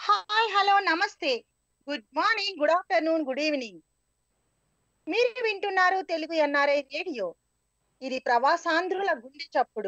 Hi hello నమస్తే good morning good afternoon good evening మీరు వింటున్నారు తెలుగు ఎన్ఆర్ఐ రేడియో ఇది ప్రవాసాంధ్రుల గుండె చప్పుడు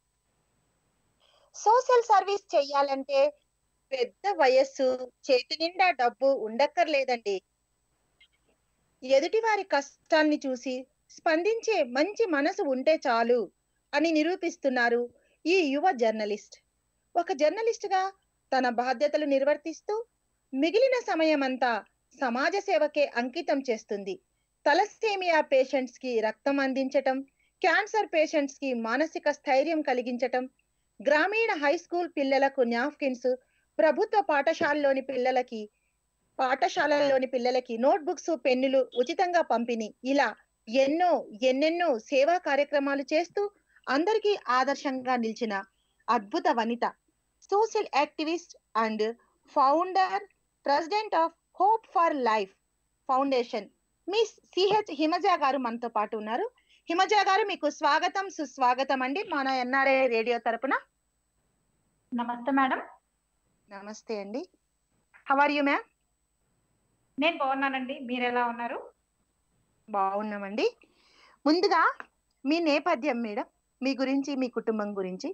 సోషల్ సర్వీస్ చెయ్యాలంటే పెద్ద వయస్సు చేతి నిండా డబ్బు ఉండక్కర్లేదండి ఎదుటి వారి కష్టాన్ని చూసి స్పందించే మంచి మనసు ఉంటే చాలు అని నిరూపిస్తున్నారు ఈ యువ జర్నలిస్ట్ ఒక జర్నలిస్ట్ గా తన బాధ్యతలు నిర్వర్తిస్తూ మిగిలిన సమయమంతా సమాజ సేవకే అంకితం చేస్తుంది తలసేమియా పేషెంట్స్ కి రక్తం అందించటం క్యాన్సర్ పేషెంట్స్ కి మానసిక స్థైర్యం కలిగించటం గ్రామీణ హై స్కూల్ పిల్లలకు న్యాప్కిన్స్ ప్రభుత్వ పాఠశాలలోని పిల్లలకి పాఠశాలలోని పిల్లలకి నోట్బుక్స్ పెన్నులు ఉచితంగా పంపిణీ ఇలా ఎన్నో ఎన్నెన్నో సేవా కార్యక్రమాలు చేస్తూ అందరికీ ఆదర్శంగా నిలిచిన అద్భుత వనిత social activist and founder president of Hope for life Foundation miss CH Himaja గారు మనతో పాటు ఉన్నారు హిమజ గారు మీకు స్వాగతం సుస్వాగతం అండి మన ఎన్ఆర్ఐ రేడియో తరపున నమస్తే మేడం నమస్తే అండి హౌ ఆర్ యు మ్యామ్ నేను బాగున్నానండి మీరు ఎలా ఉన్నారు బాగున్నామండి ముందుగా మీ నేపథ్యం మేడం మీ గురించి మీ కుటుంబం గురించి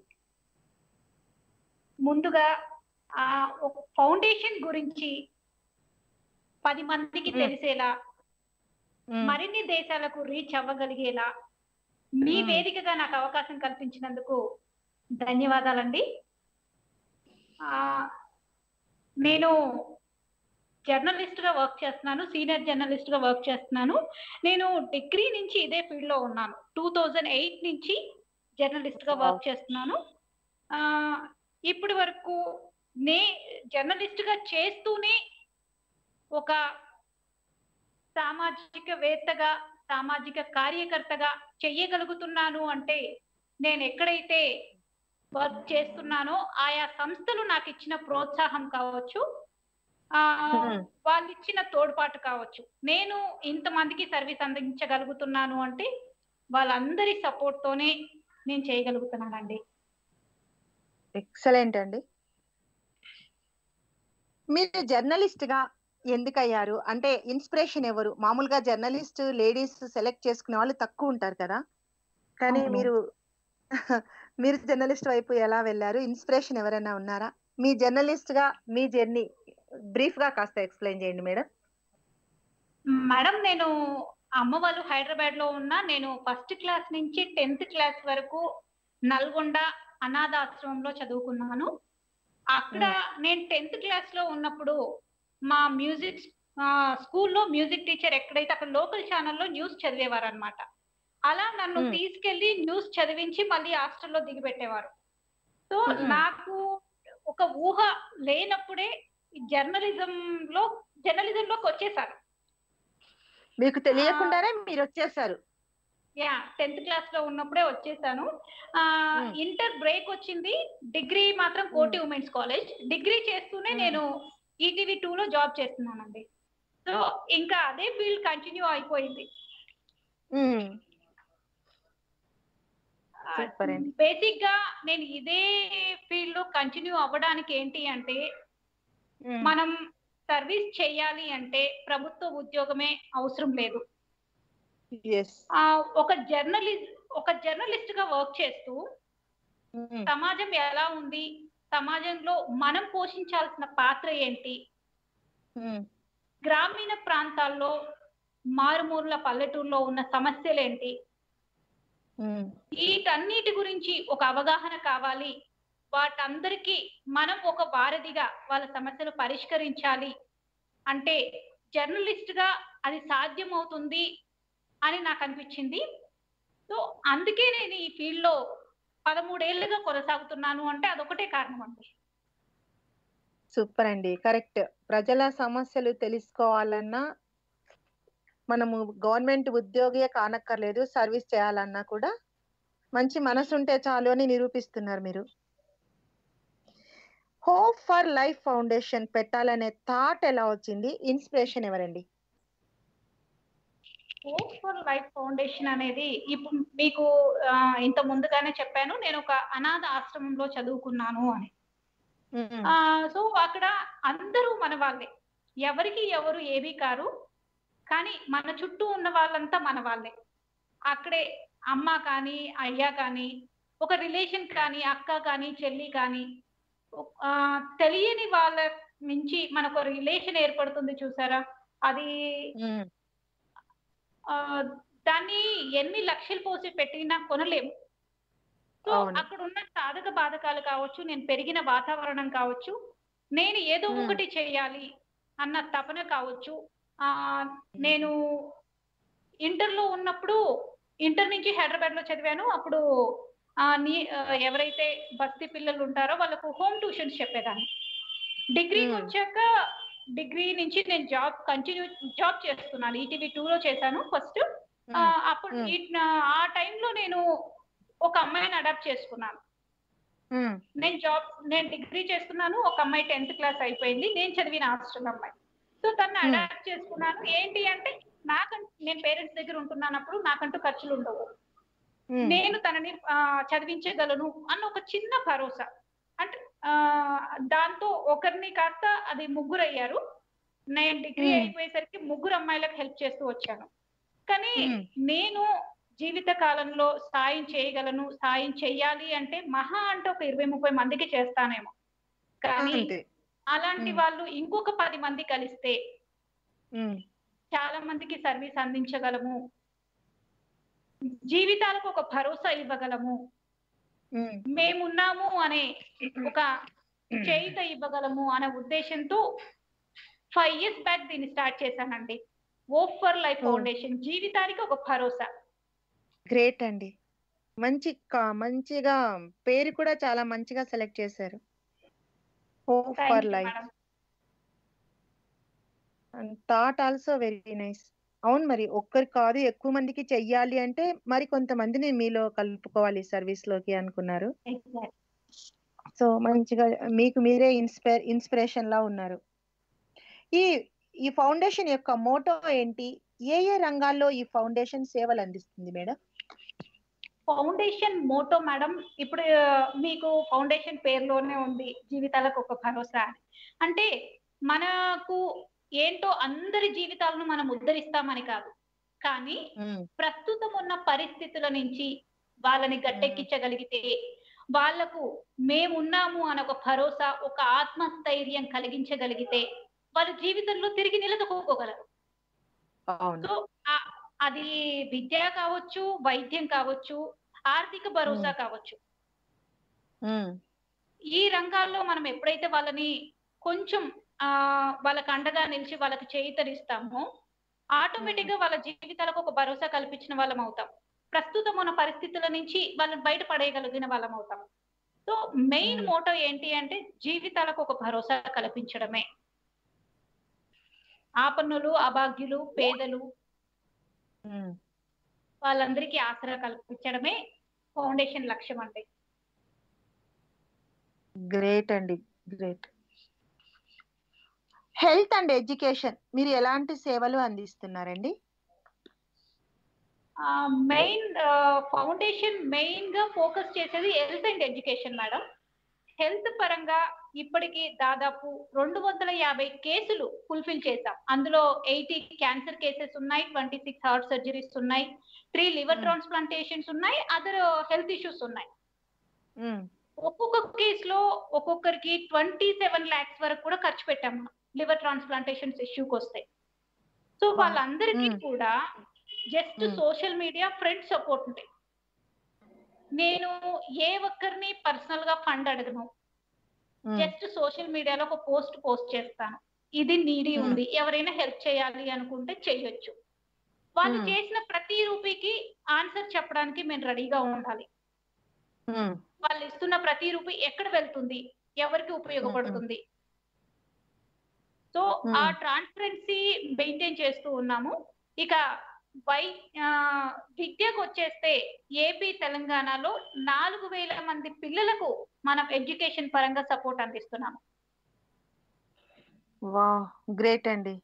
ముందుగా ఆ ఒక ఫౌండేషన్ గురించి పది మందికి మ్మ్. తెలిసేలా మ్మ్. మరిన్ని దేశాలకు రీచ్ అవ్వగలిగేలా మీ మ్మ్. వేదికగా నాకు అవకాశం కల్పించినందుకు ధన్యవాదాలండి ఆ, నేను జర్నలిస్ట్ గా వర్క్ చేస్తున్నాను సీనియర్ జర్నలిస్ట్ గా వర్క్ చేస్తున్నాను నేను డిగ్రీ నుంచి ఇదే ఫీల్డ్ లో ఉన్నాను టూ థౌజండ్ ఎయిట్ నుంచి జర్నలిస్ట్ గా వర్క్ చేస్తున్నాను ఆ ఇప్పటి వరకు నే జర్నలిస్ట్ గా చేస్తూనే ఒక సామాజిక వేత్తగా సామాజిక కార్యకర్తగా చెయ్యగలుగుతున్నాను అంటే నేను ఎక్కడైతే వర్క్ చేస్తున్నానో ఆయా సంస్థలు నాకు ఇచ్చిన ప్రోత్సాహం కావచ్చు ఆ Hmm. వాళ్ళు ఇచ్చిన తోడ్పాటు కావచ్చు నేను ఇంతమందికి సర్వీస్ అందించగలుగుతున్నాను అంటే వాళ్ళందరి సపోర్ట్ తోనే నేను చేయగలుగుతున్నానండి ఎక్సలెంట్ అండి మీరు జర్నలిస్ట్ గా ఎందుకు అయ్యారు అంటే ఇన్స్పిరేషన్ ఎవరు మామూలుగా జర్నలిస్ట్ లేడీస్ సెలెక్ట్ చేసుకునే వాళ్ళు తక్కువ ఉంటారు కదా కానీ అవును. మీరు మీరు జర్నలిస్ట్ వైపు ఎలా వెళ్ళారు ఇన్స్పిరేషన్ ఎవరైనా ఉన్నారా మీ జర్నలిస్ట్ గా మీ జర్నీ బ్రీఫ్ గా కాస్త ఎక్స్ప్లెయిన్ చేయండి మేడం మేడం నేను అమ్మ వాళ్ళు హైదరాబాద్ లో ఉన్నా నేను ఫస్ట్ క్లాస్ నుంచి టెన్త్ క్లాస్ వరకు నల్గొండ అనాథాశ్రమంలో చదువుకున్నాను అక్కడ నేను టెన్త్ క్లాస్ లో ఉన్నప్పుడు మా మ్యూజిక్ స్కూల్లో మ్యూజిక్ టీచర్ ఎక్కడైతే అక్కడ లోకల్ ఛానల్లో న్యూస్ చదివేవారు అనమాట అలా నన్ను Hmm. తీసుకెళ్లి న్యూస్ చదివించి మళ్ళీ హాస్టల్లో దిగిపెట్టేవారు సో Hmm. నాకు ఒక ఊహ లేనప్పుడే జర్నలిజం లో జర్నలిజం లోకి వచ్చేసాను మీకు తెలియకుండానే మీరు వచ్చేసారు యా టెన్త్ క్లాస్ లో ఉన్నప్పుడే వచ్చేసాను Hmm. ఇంటర్ బ్రేక్ వచ్చింది డిగ్రీ మాత్రం కోటి ఉమెన్స్ కాలేజ్ డిగ్రీ చేస్తూనే Hmm. నేను ఈటీవీ టూ లో జాబ్ చేస్తున్నానండి సో ఇంకా అదే ఫీల్డ్ కంటిన్యూ అయిపోయింది మ్మ్. Super అండి. బేసిక్ గా నేను ఇదే ఫీల్డ్ లో కంటిన్యూ అవ్వడానికి ఏంటి అంటే మ్మ్. మనం సర్వీస్ చేయాలి అంటే ప్రభుత్వ ఉద్యోగమే అవసరం లేదు Yes. ఆ, ఒక జర్నలిస్ట్ ఒక జర్నలిస్ట్ గా వర్క్ చేస్తూ మ్మ్. సమాజం ఎలా ఉంది సమాజంలో మనం పోషించాల్సిన పాత్ర ఏంటి మ్మ్. గ్రామీణ ప్రాంతాల్లో మారుమూల పల్లెటూరులో ఉన్న సమస్యలు ఏంటి మ్మ్. వీటన్నిటి గురించి ఒక అవగాహన కావాలి వాటందరికీ మనం ఒక వారధిగా వాళ్ళ సమస్యలు పరిష్కరించాలి అంటే జర్నలిస్ట్ గా అది సాధ్యమవుతుంది అని నాకు అనిపించింది సో అందుకే నేను ఈ ఫీల్డ్ లో పదమూడేళ్లుగా కొనసాగుతున్నాను అంటే అదొకటే కారణం అండి సూపర్ అండి కరెక్ట్ ప్రజల సమస్యలు తెలుసుకోవాలన్నా మనము గవర్నమెంట్ ఉద్యోగియే కానక్కర్లేదు సర్వీస్ చేయాలన్నా కూడా మంచి మనసు ఉంటే చాలు అని నిరూపిస్తున్నారు మీరు హోప్ ఫర్ లైఫ్ ఫౌండేషన్ పెట్టాలనే థాట్ ఎలా వచ్చింది ఇన్స్పిరేషన్ ఎవరండి హోప్ ఫర్ లైఫ్ ఫౌండేషన్ అనేది ఇప్పుడు మీకు ఆ, ఇంత ముందుగానే చెప్పాను నేను ఒక అనాథ ఆశ్రమంలో చదువుకున్నాను అని ఉమ్, ఆ సో అక్కడ అందరూ మన వాళ్ళే ఎవరికి ఎవరు ఏవి కారు కానీ మన చుట్టూ ఉన్న వాళ్ళంతా మన వాళ్ళే అక్కడే అమ్మ కానీ అయ్య కానీ ఒక రిలేషన్ కానీ అక్క కానీ చెల్లి కానీ ఆ, తెలియని వాళ్ళ నుంచి మనకు రిలేషన్ ఏర్పడుతుంది చూసారా అది ఉమ్, ఆ, దాన్ని ఎన్ని లక్షలు పోసి పెట్టినా కొనలేము సో అవును. అక్కడ ఉన్న సాధక బాధకాలు కావచ్చు నేను పెరిగిన వాతావరణం కావచ్చు నేను ఏదో మ్మ్. ఒకటి చేయాలి అన్న తపన కావచ్చు ఆ నేను ఇంటర్లో ఉన్నప్పుడు ఇంటర్ నుంచి హైదరాబాద్ లో చదివాను అప్పుడు ఆ నీ ఆ, ఎవరైతే బస్తీ పిల్లలు ఉంటారో వాళ్ళకు హోమ్ ట్యూషన్స్ చెప్పేదాన్ని డిగ్రీకి మ్మ్. వచ్చాక డిగ్రీ నుంచి నేను జాబ్ కంటిన్యూ జాబ్ చేస్తున్నాను ఈటీవీ లో చేశాను ఫస్ట్ ఆ, ఉమ్, అప్పుడు మ్మ్. ఈ- ఆ టైంలో నేను ఒక అమ్మాయిని అడాప్ట్ చేసుకున్నాను ఉమ్, నేను జాబ్ నేను డిగ్రీ చేస్తున్నాను ఒక అమ్మాయి టెన్త్ క్లాస్ అయిపోయింది నేను చదివిన హాస్టల్ అమ్మాయి సో తను Hmm. అడాప్ట్ చేసుకున్నాను ఏంటి అంటే నాకంటూ నేను పేరెంట్స్ దగ్గర ఉంటున్నానప్పుడు నాకంటూ ఖర్చులు ఉండవు ఉమ్, నేను తనని ఆ, చదివించగలను అన్న ఒక చిన్న భరోసా అంటే ఆ, దాంతో ఒకరిని కాస్త అది ముగ్గురు అయ్యారు నేను డిగ్రీ Hmm. అయిపోయేసరికి ముగ్గురు అమ్మాయిలకు హెల్ప్ చేస్తూ వచ్చాను కానీ Hmm. నేను జీవిత కాలంలో సాయం చేయగలను సాయం చెయ్యాలి అంటే మహా అంటే ఒక ఇరవై ముప్పై మందికి చేస్తానేమో కానీ అంతే అలాంటి Hmm. వాళ్ళు ఇంకొక పది మంది కలిస్తే ఉమ్, చాలా మందికి సర్వీస్ అందించగలము జీవితాలకు ఒక భరోసా ఇవ్వగలము ఉమ్, మేమున్నాము అనే ఒక చేయిత ఇవ్వగలము అనే ఉద్దేశంతో ఫైవ్ ఇయర్స్ బ్యాక్ దీన్ని స్టార్ట్ చేశానండి Hope for Life Oh. Foundation జీవితానికి ఒక భరోసా గ్రేట్ అండి మంచి కా- మంచిగా పేరు కూడా చాలా మంచిగా సెలెక్ట్ చేశారు Hope Thank for you, Life madam. And thought also very nice అవును మరి ఒక్కరు కాదు ఎక్కువ మందికి చెయ్యాలి అంటే మరి కొంతమందిని మీలో కలుపుకోవాలి సర్వీస్ లోకి అనుకున్నారు Exactly. సో మంచిగా మీకు మీరే ఇన్స్పైర్ ఇన్స్పిరేషన్ లా ఉన్నారు ఈ ఈ ఫౌండేషన్ యొక్క మోటో ఏంటి ఏ ఏ రంగాల్లో ఈ ఫౌండేషన్ సేవలు అందిస్తుంది మేడం ఫౌండేషన్ మోటో మేడం ఇప్పుడు ఆ, మీకు ఫౌండేషన్ పేరులోనే ఉంది జీవితాలకు ఒక భరోసా అని అంటే మనకు ఏంటో అందరి జీవితాలను మనం ఉద్ధరిస్తామని కాదు కానీ ప్రస్తుతం ఉన్న పరిస్థితుల నుంచి వాళ్ళని గట్టెక్కించగలిగితే వాళ్లకు మేమున్నాము అని ఒక భరోసా ఒక ఆత్మస్థైర్యం కలిగించగలిగితే వాళ్ళ జీవితంలో తిరిగి నిలదొక్కుకోగలరు అవును సో ఆ- అది విద్య కావచ్చు వైద్యం కావచ్చు ఆర్థిక భరోసా మ్మ్. కావచ్చు ఉమ్, ఈ రంగాల్లో మనం ఎప్పుడైతే వాళ్ళని కొంచెం ఆ వాళ్ళకి అండగా నిలిచి వాళ్ళకి చేయితనిస్తామో ఆటోమేటిక్ గా వాళ్ళ జీవితాలకు ఒక భరోసా కల్పించిన వాళ్ళం అవుతాం ప్రస్తుతం ఉన్న పరిస్థితుల నుంచి వాళ్ళని బయటపడేయగలిగిన వాళ్ళం అవుతాం సో మెయిన్ మ్మ్. మోటో ఏంటి అంటే జీవితాలకు ఒక భరోసా కల్పించడమే ఆపన్నులు అభాగ్యులు పేదలు ఉమ్. వాళ్ళందరికీ ఆసరా కల్పించడమే ఫౌండేషన్ లక్ష్యం అండి గ్రేట్ అండి గ్రేట్ హెల్త్ అండ్ ఎడ్యుకేషన్ మీరు ఎలాంటి సేవలు అందిస్తున్నారండి మెయిన్ ఫౌండేషన్ మెయిన్ గా ఫోకస్ చేసేది health and education madam health పరంగా ఇప్పటికి దాదాపు రెండు వందల యాభై కేసులు ఫుల్ఫిల్ చేశాం అందులో ఎయిటీ క్యాన్సర్ కేసెస్ ఉన్నాయి ట్వంటీ సిక్స్ హార్ట్ సర్జరీస్ ఉన్నాయి త్రీ లివర్ Hmm. ట్రాన్స్ప్లాంటేషన్స్ ఉన్నాయి అదర్ హెల్త్ ఇష్యూస్ ఉన్నాయి ఉమ్, ఒక్కొక్క కేసులో ఒక్కొక్కరికి ట్వంటీ సెవెన్ లాక్స్ వరకు కూడా ఖర్చు పెట్టాం లివర్ ట్రాన్స్ప్లాంటేషన్స్ ఇష్యూకి వస్తాయి సో Wow. వాళ్ళందరికీ Mm. కూడా just Mm. Social media friend support ఉంటాయి నేను ఏ ఒక్కరిని పర్సనల్ గా ఫండ్ అడగను ఉమ్, జస్ట్ సోషల్ మీడియాలో ఒక పోస్ట్ పోస్ట్ చేస్తాను ఇది నీడీ Hmm. ఉంది ఎవరైనా హెల్ప్ చేయాలి అనుకుంటే చెయ్యొచ్చు వాళ్ళు Hmm. చేసిన ప్రతి రూపీకి ఆన్సర్ చెప్పడానికి మేము రెడీగా ఉండాలి ఉమ్, వాళ్ళు ఇస్తున్న ప్రతి రూపాయి ఎక్కడ వెళ్తుంది ఎవరికి ఉపయోగపడుతుంది సో Hmm. ఆ ట్రాన్స్పరెన్సీ మెయింటైన్ చేస్తూ ఉన్నాము ఇక వై ఆ, విద్యకు వచ్చేస్తే ఏపీ తెలంగాణలో నాలుగు వేల మంది పిల్లలకు మనం ఎడ్యుకేషన్ పరంగా సపోర్ట్ అందిస్తున్నాము వా గ్రేట్ అండి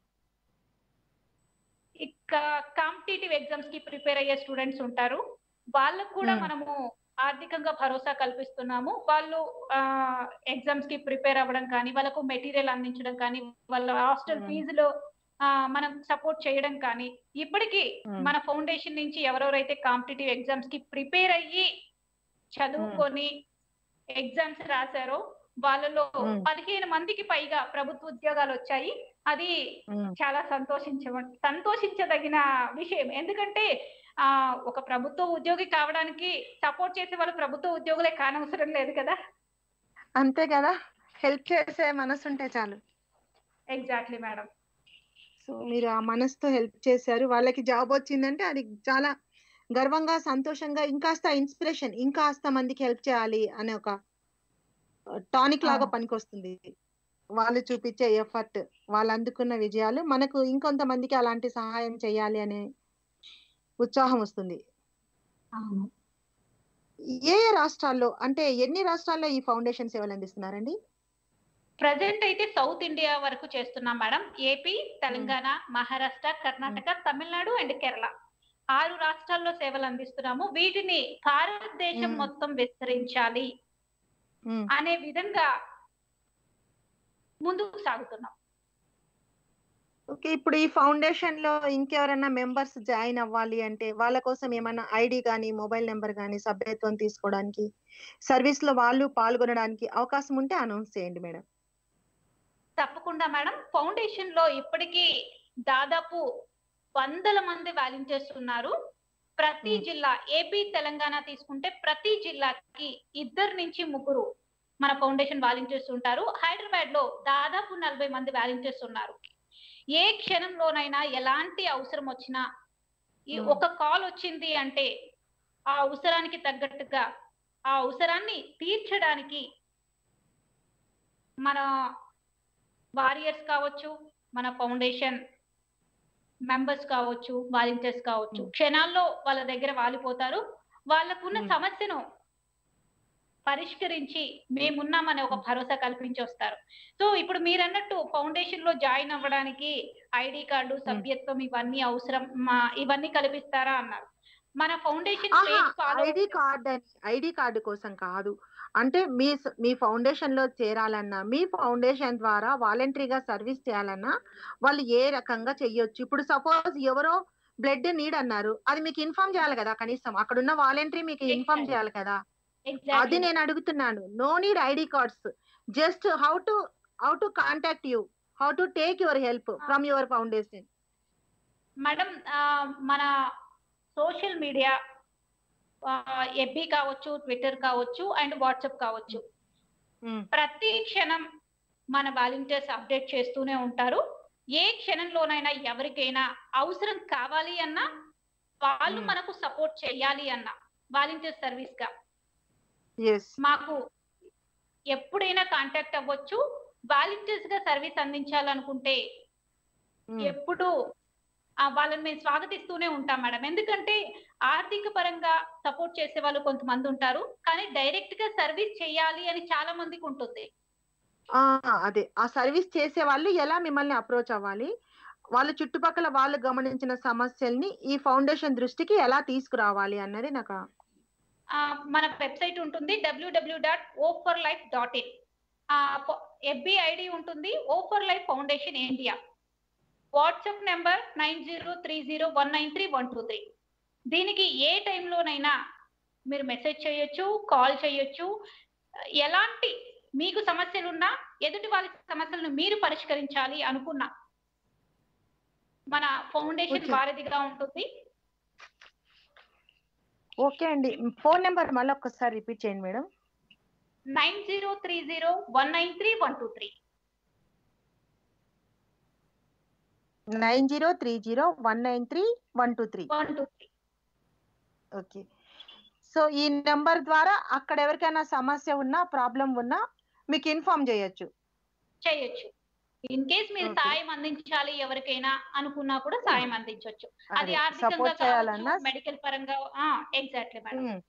ఇక కాంపిటేటివ్ ఎగ్జామ్స్ కి ప్రిపేర్ అయ్యే స్టూడెంట్స్ ఉంటారు వాళ్ళకు కూడా Hmm. మనము ఆర్థికంగా భరోసా కల్పిస్తున్నాము వాళ్ళు ఎగ్జామ్స్ కి ప్రిపేర్ అవ్వడం కానీ వాళ్ళకు మెటీరియల్ అందించడం కానీ వాళ్ళ హాస్టల్ Hmm. ఫీజులో మనం సపోర్ట్ చేయడం కానీ ఇప్పటికీ Hmm. మన ఫౌండేషన్ నుంచి ఎవరెవరైతే కాంపిటేటివ్ ఎగ్జామ్స్ కి ప్రిపేర్ అయ్యి చదువుకొని ఎగ్జామ్స్ రాశారో వాళ్ళలో Hmm. పదిహేను మందికి పైగా ప్రభుత్వ ఉద్యోగాలు వచ్చాయి అది ఉమ్, చాలా సంతోషించ సంతోషించదగిన విషయం ఎందుకంటే ఆ ఒక ప్రభుత్వ ఉద్యోగి కావడానికి సపోర్ట్ చేసే వాళ్ళు ప్రభుత్వ ఉద్యోగులే కానవసరం లేదు కదా అంతే కదా హెల్ప్ చేసే మనసు ఉంటే చాలు ఎగ్జాక్ట్లీ మేడం సో మీరు ఆ మనసుతో హెల్ప్ చేశారు వాళ్ళకి జాబ్ వచ్చిందంటే అది చాలా గర్వంగా సంతోషంగా ఇంకాస్త ఇన్స్పిరేషన్ ఇంకాస్త మందికి హెల్ప్ చేయాలి అనే ఒక టానిక్ లాగా అవును. పనికొస్తుంది వాళ్ళు చూపించే ఎఫర్ట్ వాళ్ళు అందుకున్న విజయాలు మనకు ఇంకొంతమందికి అలాంటి సహాయం చేయాలి అనే ఉత్సాహం వస్తుంది అవును ఏ ఏ రాష్ట్రాల్లో అంటే ఎన్ని రాష్ట్రాల్లో ఈ ఫౌండేషన్ సేవలు అందిస్తున్నారండి ప్రజెంట్ అయితే సౌత్ ఇండియా వరకు చేస్తున్నాం madam AP Telangana Maharashtra Karnataka Tamil Nadu and Kerala ఆరు రాష్ట్రాల్లో సేవలు అందిస్తున్నాము వీటిని భారతదేశం మ్మ్. మొత్తం విస్తరించాలి ఉమ్, అనే విధంగా ముందుకు సాగుతున్నాం ఓకే ఇప్పుడు ఈ ఫౌండేషన్ లో ఇంకెవరైనా మెంబర్స్ జాయిన్ అవ్వాలి అంటే వాళ్ళ కోసం ఏమైనా ఐడి కానీ మొబైల్ నెంబర్ కానీ సభ్యత్వం తీసుకోవడానికి సర్వీస్ లో వాళ్ళు పాల్గొనడానికి అవకాశం ఉంటే అనౌన్స్ చేయండి మేడం తప్పకుండా మేడం ఫౌండేషన్ లో ఇప్పటికీ దాదాపు వందల మంది వాలంటీర్స్ ఉన్నారు ప్రతి మ్మ్. జిల్లా ఏపీ తెలంగాణ తీసుకుంటే ప్రతి జిల్లాకి ఇద్దరు నుంచి ముగ్గురు మన ఫౌండేషన్ వాలంటీర్స్ ఉంటారు హైదరాబాద్ లో దాదాపు నలభై మంది వాలంటీర్స్ ఉన్నారు ఏ క్షణంలోనైనా ఎలాంటి అవసరం వచ్చినా ఈ మ్మ్. ఒక కాల్ వచ్చింది అంటే ఆ అవసరానికి తగ్గట్టుగా ఆ అవసరాన్ని తీర్చడానికి మన వారియర్స్ కావచ్చు మన ఫౌండేషన్ మెంబర్స్ కావచ్చు వాలంటీర్స్ కావచ్చు Hmm. క్షణాల్లో వాళ్ళ దగ్గర వాలిపోతారు వాళ్ళకున్న Hmm. సమస్యను పరిష్కరించి మేమున్నామనే ఒక భరోసా కల్పించి వస్తారు సో ఇప్పుడు మీరు అన్నట్టు ఫౌండేషన్ లో జాయిన్ అవ్వడానికి ఐడి కార్డు సభ్యత్వం ఇవన్నీ అవసరం మా ఇవన్నీ కల్పిస్తారా అన్నారు మన foundation page follow ID card అని ఐడి కార్డు కోసం కాదు అంటే మీ స- మీ ఫౌండేషన్ లో చేరాలన్నా మీ ఫౌండేషన్ ద్వారా వాలంటరీగా సర్వీస్ చేయాలన్నా వాళ్ళు ఏ రకంగా చెయ్యొచ్చు ఇప్పుడు సపోజ్ ఎవరో బ్లడ్ నీడ్ అన్నారు అది మీకు ఇన్ఫార్మ్ చేయాలి కదా కనీసం అక్కడ ఉన్న వాలంటరీ మీకు ఇన్ఫార్మ్ Exactly. చేయాలి కదా అది ఎగ్జాక్ట్లీ నేను అడుగుతున్నాను no need ID cards just how to how to contact you how to take your help from your foundation madam ఆ, మన సోషల్ మీడియా ఎఫ్బి కావచ్చు ట్విట్టర్ కావచ్చు అండ్ వాట్సాప్ కావచ్చు ప్రతి క్షణం మన వాలంటీర్స్ అప్డేట్ చేస్తూనే ఉంటారు ఏ క్షణంలోనైనా ఎవరికైనా అవసరం కావాలి అన్నా వాళ్ళు Hmm. మనకు సపోర్ట్ చేయాలి అన్నా వాలంటీర్ సర్వీస్ గా ఎస్ మాకు ఎప్పుడైనా కాంటాక్ట్ అవ్వచ్చు వాలంటీర్స్ గా సర్వీస్ అందించాలనుకుంటే ఎప్పుడు ఆ వాళ్ళని మేము స్వాగతిస్తూనే ఉంటాం మేడం ఎందుకంటే ఆర్థిక పరంగా సపోర్ట్ చేసే వాళ్ళు కొంతమంది ఉంటారు కానీ డైరెక్ట్ గా సర్వీస్ చేయాలి అని చాలా మందికి ఉంటుంది ఆ అదే ఆ సర్వీస్ చేసే వాళ్ళు ఎలా మిమ్మల్ని అప్రోచ్ అవ్వాలి వాళ్ళ చుట్టుపక్కల వాళ్ళు గమనించిన సమస్యల్ని ఈ ఫౌండేషన్ దృష్టికి ఎలా తీసుకురావాలి అన్నది నాకు ఆ, మన వెబ్సైట్ ఉంటుంది WWW dot woofer life dot in FB ID ఉంటుంది Hope for life foundation India WhatsApp number nine zero three zero one nine three one two three దీనికి ఏ టైంలోనైనా మీరు మెసేజ్ చేయొచ్చు కాల్ చేయొచ్చు ఎలాంటి మీకు సమస్యలు ఉన్నా ఎదుటి వాళ్ళ సమస్యలను మీరు పరిష్కరించాలి అనుకున్నా మన ఫౌండేషన్ Okay. వారధిగా ఉంటుంది ఓకే అండి ఫోన్ నెంబర్ మళ్ళీ ఒక్కసారి రిపీట్ చేయండి madam nine zero three zero one nine three one two three nine zero three zero one nine three one two three one two three okay so ఈ number ద్వారా అక్కడ ఎవరికైనా సమస్య ఉన్నా ప్రాబ్లం ఉన్నా మీకు ఇన్ఫార్మ్ చేయొచ్చు చేయొచ్చు ఇన్ కేస్ మీరు Okay. సాయం అందించాలి ఎవరికైనా అనుకున్నా కూడా సాయం అందించవచ్చు అది అదే ఆర్థికంగా సపోర్ట్ చేయాలన్నా కావచ్చు మెడికల్ పరంగా ఎగ్జాక్ట్లీ మేడం ఉమ్.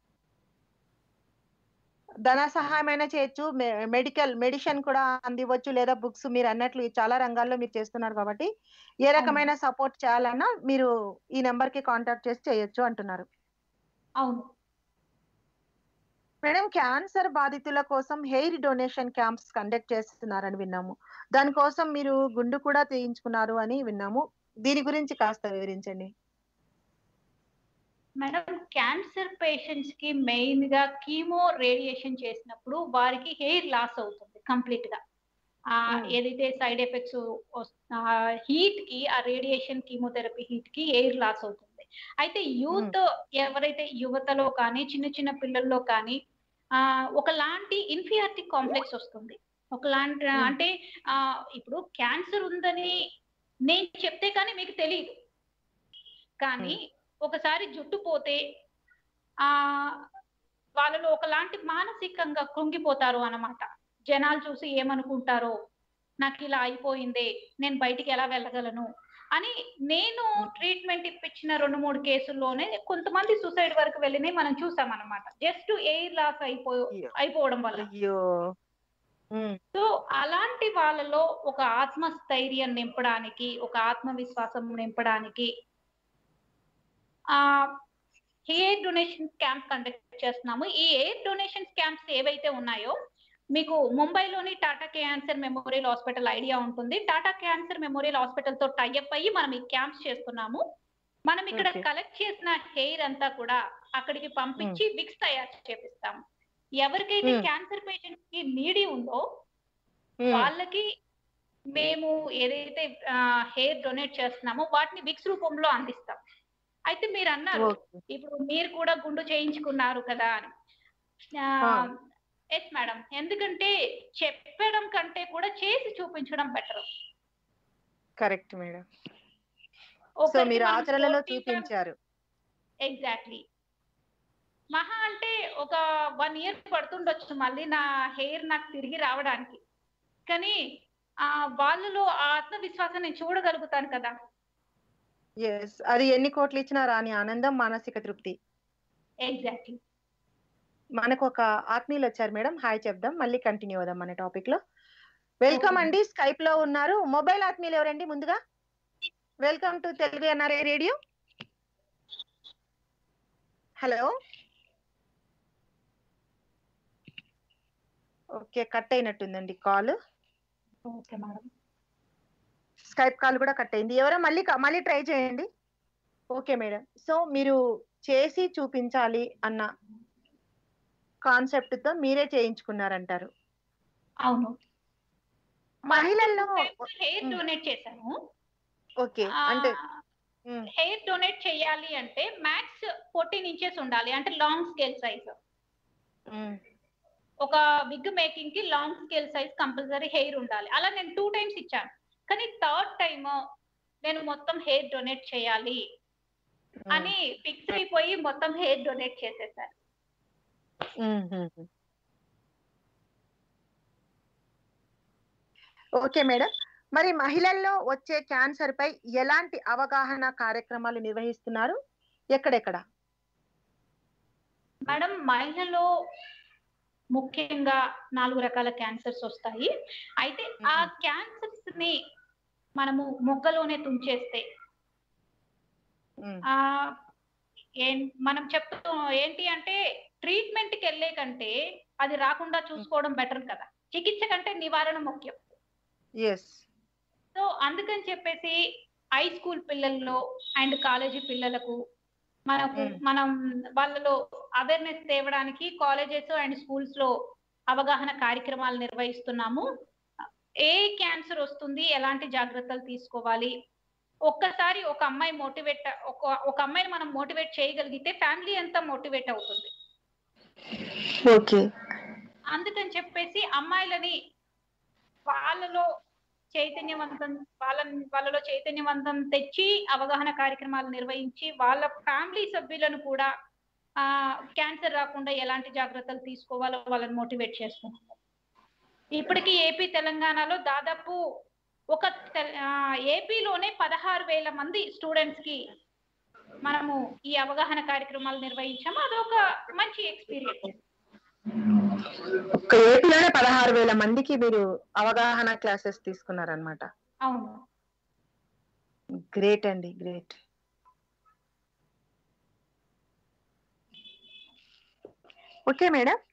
ధన సహాయమైనా చేయొచ్చు మెడికల్ మెడిసిన్ కూడా అందివచ్చు లేదా బుక్స్ మీరు అన్నట్లు ఈ చాలా రంగాల్లో మీరు చేస్తున్నారు కాబట్టి ఏ రకమైన సపోర్ట్ చేయాలన్నా మీరు ఈ నెంబర్ కి కాంటాక్ట్ చేసి చేయొచ్చు అంటున్నారు అవును మేడం క్యాన్సర్ బాధితుల కోసం హెయిర్ డొనేషన్ క్యాంప్స్ కండక్ట్ చేస్తున్నారని విన్నాము దానికోసం మీరు గుండు కూడా తీయించుకున్నారు అని విన్నాము దీని గురించి కాస్త వివరించండి మేడం క్యాన్సర్ పేషెంట్స్ కి మెయిన్ గా కీమో రేడియేషన్ చేసినప్పుడు వారికి హెయిర్ లాస్ అవుతుంది కంప్లీట్ గా ఆ Hmm. ఏదైతే సైడ్ ఎఫెక్ట్స్ హీట్ కి ఆ రేడియేషన్ కీమోథెరపీ హీట్ కి హెయిర్ లాస్ అవుతుంది అయితే యూత్ ఎవరైతే యువతలో కానీ చిన్న చిన్న పిల్లల్లో కానీ ఆ ఒకలాంటి ఇన్ఫియారిటీ కాంప్లెక్స్ వస్తుంది ఒకలాంటి Hmm. అంటే ఆ ఇప్పుడు క్యాన్సర్ ఉందని నేను చెప్తే కానీ మీకు తెలియదు కానీ ఒకసారి జుట్టు పోతే ఆ వాళ్ళలో ఒకలాంటి మానసికంగా కృంగిపోతారు అన్నమాట జనాలు చూసి ఏమనుకుంటారో నాకు ఇలా అయిపోయిందే నేను బయటికి ఎలా వెళ్ళగలను అని నేను ట్రీట్మెంట్ ఇప్పించిన రెండు మూడు కేసుల్లోనే కొంతమంది సూసైడ్ వరకు వెళ్ళినాయి మనం చూసాం అనమాట జస్ట్ ఎయిర్ లాస్ అయిపో అయ్యో. అయిపోవడం వల్ల అయ్యో ఉమ్, సో అలాంటి వాళ్ళలో ఒక ఆత్మస్థైర్యం నింపడానికి ఒక ఆత్మవిశ్వాసం నింపడానికి ఆ ఎయిర్ డొనేషన్ క్యాంప్ కండక్ట్ చేస్తున్నాము ఈ ఎయిర్ డొనేషన్ క్యాంప్స్ ఏవైతే ఉన్నాయో మీకు ముంబైలోని Tata Cancer Memorial Hospital idea ఉంటుంది టాటా క్యాన్సర్ మెమోరియల్ హాస్పిటల్ తో టైఅప్ అయ్యి మనం ఈ క్యాంప్స్ చేస్తున్నాము మనం ఇక్కడ Okay. కలెక్ట్ చేసిన హెయిర్ అంతా కూడా అక్కడికి పంపించి విక్స్ తయారు చేపిస్తాము ఎవరికైతే Hmm. క్యాన్సర్ పేషెంట్ కి నీడి ఉందో ఉమ్, వాళ్ళకి మేము ఏదైతే హెయిర్ డొనేట్ చేస్తున్నామో వాటిని విక్స్ రూపంలో అందిస్తాం అయితే మీరు అన్నారు ఓకే. ఇప్పుడు మీరు కూడా గుండు చేయించుకున్నారు కదా అని ఆ. ఎస్ మేడం ఎందుకంటే చెప్పడం కంటే కూడా చేసి చూపించడం బెటర్ కరెక్ట్ మేడం సో మీరు ఆచరణలో చూపించారు ఎగ్జాక్ట్లీ మహా అంటే ఒక వన్ ఇయర్ పడుతుండొచ్చు మళ్ళీ నా హెయిర్ నాకు తిరిగి రావడానికి కానీ ఆ వాళ్ళలో ఆ ఆత్మవిశ్వాసం నేను చూడగలుగుతాను కదా ఎస్ అది ఎన్ని కోట్లు ఇచ్చినా రాని ఆనందం మానసిక తృప్తి ఎగ్జాక్ట్లీ మనకు ఒక ఆత్మీయులు వచ్చారు మేడం హాయ్ చెప్దాం మళ్ళీ కంటిన్యూ అవుదాం మన టాపిక్ లో వెల్కమ్ Okay. అండి స్కైప్ లో ఉన్నారు మొబైల్ ఆత్మీయులు ఎవరండి ముందుగా welcome to Telugu NRI radio hello okay cut అయినట్టుందండి call okay madam Skype call కూడా కట్ అయింది ఎవరో మళ్ళీ క- మళ్ళీ ట్రై చేయండి ఓకే మేడం సో మీరు చేసి చూపించాలి అన్న కాన్సెప్ట్ తో మీరే చేయించుకున్నారంటారు అవును మహిళల్లో హెయిర్ ఉమ్. డొనేట్ చేశాను ఓకే అంటే ఉమ్, హెయిర్ డొనేట్ చేయాలి అంటే మ్యాక్స్ ఫోర్టీన్ ఇంచెస్ ఉండాలి అంటే లాంగ్ స్కేల్ సైజ్ ఉమ్, ఒక విగ్ మేకింగ్ కి long scale size compulsory hair ఉండాలి అలా నేను టూ టైమ్స్ ఇచ్చాను కానీ థర్డ్ టైమ్ నేను మొత్తం హెయిర్ డొనేట్ చేయాలి ఉమ్, అని ఫిక్స్ అయిపోయి మొత్తం హెయిర్ డొనేట్ చేసేసాను ఉమ్, ఉమ్, ఉమ్. ఓకే మేడం మరి మహిళల్లో వచ్చే క్యాన్సర్ పై ఎలాంటి అవగాహన కార్యక్రమాలు నిర్వహిస్తున్నారు ఎక్కడెక్కడ మేడం మహిళలో ముఖ్యంగా నాలుగు రకాల క్యాన్సర్స్ వస్తాయి అయితే ఆ మ్మ్. క్యాన్సర్స్ ని మనము మొగ్గలోనే తుంచేస్తే ఉమ్, ఆ ఏం మనం చెప్తూ ఏంటి అంటే ట్రీట్మెంట్ కి వెళ్ళే కంటే అది రాకుండా చూసుకోవడం బెటర్ కదా చికిత్స కంటే నివారణ ముఖ్యం ఎస్ సో అందుకని చెప్పేసి హై స్కూల్ పిల్లల్లో అండ్ కాలేజీ పిల్లలకు మనకు మ్మ్. మనం వాళ్ళలో అవేర్నెస్ తేవడానికి కాలేజెస్ అండ్ స్కూల్స్ లో అవగాహన కార్యక్రమాలు నిర్వహిస్తున్నాము ఏ క్యాన్సర్ వస్తుంది ఎలాంటి జాగ్రత్తలు తీసుకోవాలి ఒక్కసారి ఒక అమ్మాయి మోటివేట్ ఒక ఒక అమ్మాయిని మనం మోటివేట్ చేయగలిగితే ఫ్యామిలీ అంతా మోటివేట్ అవుతుంది ఓకే అందుకని చెప్పేసి అమ్మాయిలని వాళ్ళలో చైతన్యవంతం వాళ్ళ వాళ్ళలో చైతన్యవంతం తెచ్చి అవగాహన కార్యక్రమాలు నిర్వహించి వాళ్ళ ఫ్యామిలీ సభ్యులను కూడా ఆ క్యాన్సర్ రాకుండా ఎలాంటి జాగ్రత్తలు తీసుకోవాలో వాళ్ళని మోటివేట్ చేస్తున్నాం ఇప్పటికీ ఏపీ తెలంగాణలో దాదాపు ఒక తె- ఆ, ఏపీలోనే పదహారు వేల మంది స్టూడెంట్స్ కి మనము ఈ అవగాహన కార్యక్రమాలు నిర్వహించాము అదొక మంచి ఎక్స్పీరియన్స్ ఒక్క ఏపీలోనే పదహారు వేల మందికి మీరు అవగాహన క్లాసెస్ తీసుకున్నారనమాట అవును గ్రేట్ అండి గ్రేట్ ఓకే మేడం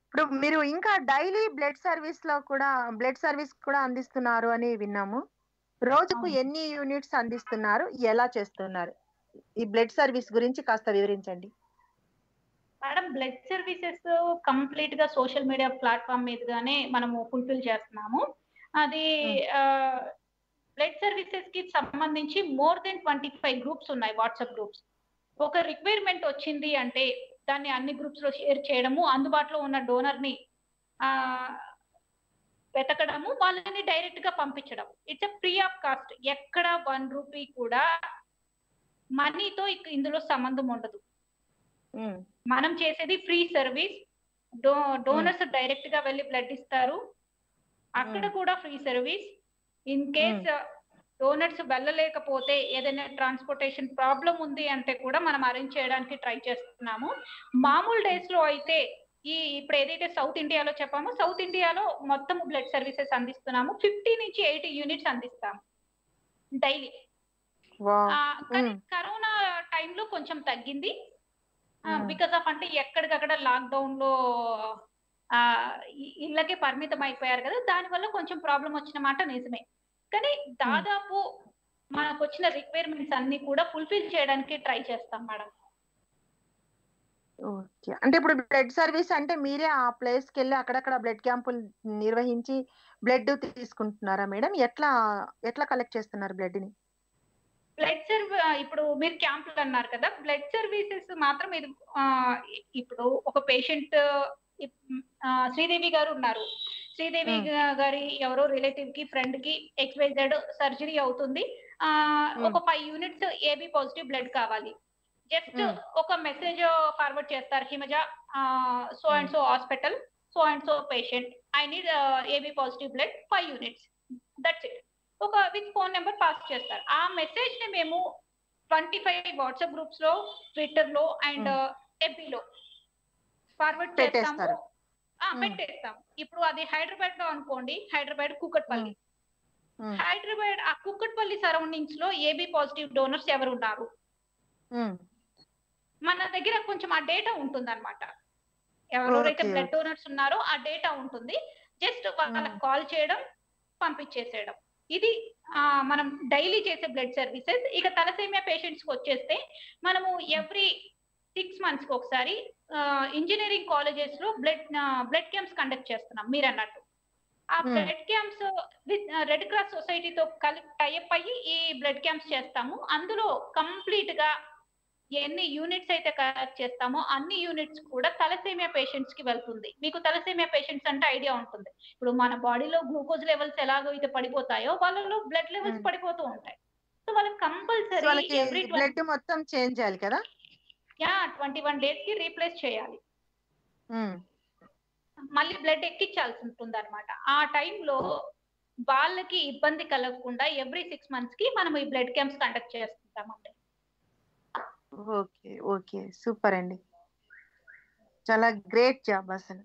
ఇప్పుడు మీరు ఇంకా డైలీ బ్లడ్ సర్వీస్ లో కూడా బ్లడ్ సర్వీస్ కూడా అందిస్తున్నారు అని విన్నాము రోజుకు అవును. ఎన్ని యూనిట్స్ అందిస్తున్నారు ఎలా చేస్తున్నారు ఈ బ్లడ్ సర్వీస్ గురించి కాస్త వివరించండి మేడం బ్లడ్ సర్వీసెస్ కంప్లీట్ గా సోషల్ మీడియా ప్లాట్ఫామ్ మీదుగానే మనము ఫుల్ఫిల్ చేస్తున్నాము అది బ్లడ్ సర్వీసెస్ కి సంబంధించి more than twenty five groups ఉన్నాయి వాట్సాప్ గ్రూప్స్ ఒక రిక్వైర్మెంట్ వచ్చింది అంటే దాన్ని అన్ని గ్రూప్స్ లో షేర్ చేయడము అందుబాటులో ఉన్న డోనర్ ని ఆ వెతకడము వాళ్ళని డైరెక్ట్ గా పంపించడం it's a free of cost ఎక్కడ వన్ రూపీ కూడా మనీతో ఇందులో సంబంధం ఉండదు ఉమ్, మనం చేసేది ఫ్రీ సర్వీస్ డో డోనర్స్ డైరెక్ట్ గా వెళ్ళి బ్లడ్ ఇస్తారు అక్కడ Hmm. కూడా free service in case donors వెళ్ళలేకపోతే ఏదైనా ట్రాన్స్పోర్టేషన్ ప్రాబ్లం ఉంది అంటే కూడా మనం అరేంజ్ చేయడానికి ట్రై చేస్తున్నాము మామూలు డేస్ లో అయితే ఈ ఇప్పుడు ఏదైతే సౌత్ ఇండియాలో చెప్పామో సౌత్ ఇండియాలో మొత్తం బ్లడ్ సర్వీసెస్ అందిస్తున్నాము ఫిఫ్టీ నుంచి ఎయిటీ యూనిట్స్ అందిస్తాము డైలీ వావ్. ఆ, కానీ మ్మ్. కరోనా టైంలో కొంచెం తగ్గింది మ్మ్. బికాస్ ఆఫ్ అంటే ఎక్కడికక్కడ లాక్డౌన్ లో ఆ, ఇ- ఇళ్ళకే పరిమితం అయిపోయారు కదా దానివల్ల కొంచెం ప్రాబ్లం వచ్చిన మాట నిజమే కానీ దాదాపు మనకు వచ్చిన రిక్వైర్మెంట్స్ అన్ని కూడా ఫుల్ఫిల్ చేయడానికి ట్రై చేస్తాం మేడం ఓకే అంటే ఇప్పుడు బ్లడ్ సర్వీస్ అంటే మీరే ఆ ప్లేస్ కి వెళ్ళి అక్కడక్కడ బ్లడ్ క్యాంపులు నిర్వహించి బ్లడ్ తీసుకుంటున్నారా మేడం ఎట్లా ఎట్లా కలెక్ట్ చేస్తున్నారు బ్లడ్ ని బ్లడ్ సర్వ్ ఇప్పుడు మీరు క్యాంపులు అన్నారు కదా బ్లడ్ సర్వీసెస్ మాత్రం ఇది ఆ, ఇ- ఇప్పుడు ఒక పేషెంట్ శ్రీదేవి గారు ఉన్నారు శ్రీదేవి Hmm. గా- గారి ఎవరో రిలేటివ్ కి ఫ్రెండ్ కి ఎక్స్వైజెడ్ సర్జరీ అవుతుంది ఆ Hmm. ఒక five units AB positive blood కావాలి జస్ట్ Hmm. ఒక మెసేజ్ ఫార్వర్డ్ చేస్తారు Himaja so and so hospital so and so patient I need AB positive blood five units that's it ఒక with phone number pass చేస్తారు ఆ message ని మేము twenty five WhatsApp groups లో Twitter లో and ఎఫ్బిలో ఫార్వర్డ్ చేస్తాము పెట్టేస్తారు. ఆ, Hmm. పెట్టేస్తాం ఇప్పుడు అది హైదరాబాద్ లో అనుకోండి హైదరాబాద్ కుక్కట్పల్లి ఉమ్, హైదరాబాద్ ఆ కుక్కట్పల్లి సరౌండింగ్స్ లో ఏబి పాజిటివ్ డోనర్స్ ఎవరు ఉన్నారు ఉమ్, మన దగ్గర కొంచెం ఆ డేటా ఉంటుంది అనమాట ఎవరెవరైతే Okay, బ్లడ్ డోనర్స్ ఉన్నారో ఆ డేటా ఉంటుంది జస్ట్ వాళ్ళకి Hmm. కాల్ చేయడం పంపించేసేయడం ఇది ఆ, మనం డైలీ చేసే బ్లడ్ సర్వీసెస్ ఇక తలసేమియా పేషెంట్స్ కి వచ్చేస్తే మనము ఎవ్రీ సిక్స్ మంత్స్ కి ఒకసారి ఇంజనీరింగ్ కాలేజెస్ లో బ్లడ్ బ్లడ్ క్యాంప్స్ కండక్ట్ చేస్తున్నాం మీరు అన్నట్టు ఆ Hmm. Blood camps with Red Cross సొసైటీతో కలిపి టైప్ అయ్యి ఈ బ్లడ్ క్యాంప్స్ చేస్తాము అందులో కంప్లీట్ గా ఎన్ని యూనిట్స్ అయితే కలెక్ట్ చేస్తామో అన్ని యూనిట్స్ కూడా తలసేమియా పేషెంట్స్ కి వెళ్తుంది మీకు తలసేమియా పేషెంట్స్ అంటే ఐడియా ఉంటుంది ఇప్పుడు మన బాడీలో గ్లూకోజ్ లెవెల్స్ ఎలాగో అయితే పడిపోతాయో వాళ్ళలో బ్లడ్ లెవెల్స్ Hmm. పడిపోతూ ఉంటాయి సో వాళ్ళకి సో కంపల్సరీ వాళ్ళకి ఎవ్రీ బ్లడ్ మొత్తం చేంజ్ చేయాలి కదా యా ట్వంటీ వన్ డేస్ కి రీప్లేస్ చేయాలి ఉమ్, మళ్ళీ బ్లడ్ ఎక్కించాల్సి ఉంటుంది అనమాట ఆ టైంలో వాళ్ళకి ఇబ్బంది కలగకుండా ఎవ్రీ సిక్స్ మంత్స్ కి మనం ఈ బ్లడ్ క్యాంప్స్ కండక్ట్ చేస్తుంటామండి ఓకే ఓకే సూపర్ అండి చాలా గ్రేట్ జాబ్ అసలు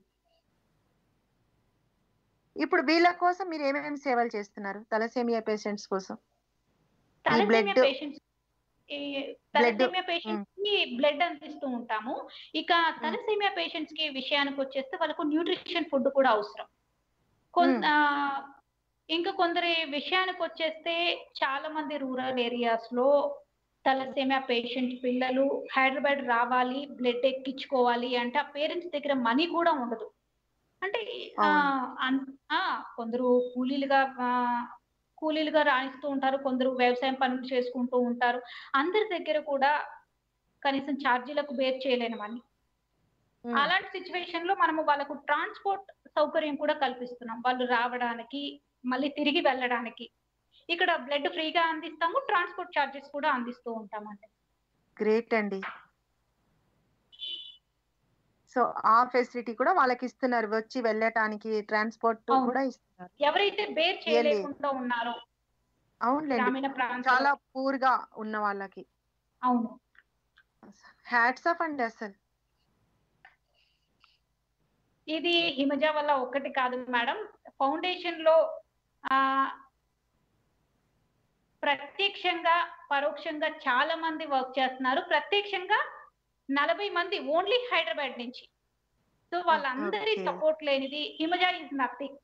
ఇప్పుడు వీళ్ళ కోసం మీరు ఏమేమి సేవలు చేస్తున్నారు తలసేమియా పేషెంట్స్ కోసం ఈ తలసేమియా blood- పేషెంట్స్ ఈ తలసేమియా పేషెంట్స్ కి బ్లడ్ అందిస్తూ ఉంటాము ఇక తలసేమియా పేషెంట్స్ కి విషయానికి వచ్చేస్తే వాళ్ళకు న్యూట్రిషన్ ఫుడ్ కూడా అవసరం కొన్- Hmm. ఆ, ఇంకా కొందరి విషయానికి వచ్చేస్తే చాలా మంది రూరల్ ఏరియాస్ లో తలసేమియా పేషెంట్ పిల్లలు హైదరాబాద్ రావాలి బ్లడ్ ఎక్కించుకోవాలి అంటే ఆ పేరెంట్స్ దగ్గర మనీ కూడా ఉండదు అంటే ఆ, అన్- ఆ, కొందరు కూలీలుగా ఆ, కూలీలుగా రాణిస్తూ ఉంటారు కొందరు వ్యవసాయం పనులు చేసుకుంటూ ఉంటారు అందరి దగ్గర కూడా కనీసం ఛార్జీలకు బేర్ చేయలేని మనీ ఉమ్, అలాంటి సిచ్యువేషన్ లో మనము వాళ్ళకు ట్రాన్స్పోర్ట్ సౌకర్యం కూడా కల్పిస్తున్నాం వాళ్ళు రావడానికి మళ్ళీ తిరిగి వెళ్ళడానికి ఇక్కడ బ్లడ్ ఫ్రీగా అందిస్తాము ట్రాన్స్పోర్ట్ ఛార్జెస్ కూడా అందిస్తూ ఉంటామండి గ్రేట్ అండి సో ఆ ఫెసిలిటీ కూడా వాళ్ళకి ఇస్తున్నారు వచ్చి వెళ్ళటానికి ట్రాన్స్పోర్ట్ అవును. కూడా ఇస్తున్నారు ఎవరైతే బేర్ చేయలేకుండా ఉన్నారో అవునులేండి గ్రామీణ ప్రాంతాల్లో చాలా పూర్ గా ఉన్న వాళ్ళకి అవును హ్యాట్స్ ఆఫ్ అండి అసలు ఇది హిమజ వల్ల ఒక్కటి కాదు మేడం ఫౌండేషన్ లో ఆ ప్రత్యక్షంగా పరోక్షంగా చాలా మంది వర్క్ చేస్తున్నారు ప్రత్యక్షంగా నలభై మంది ఓన్లీ హైదరాబాద్ నుంచి సో వాళ్ళందరి Okay. సపోర్ట్ లేనిది Himaja is nothing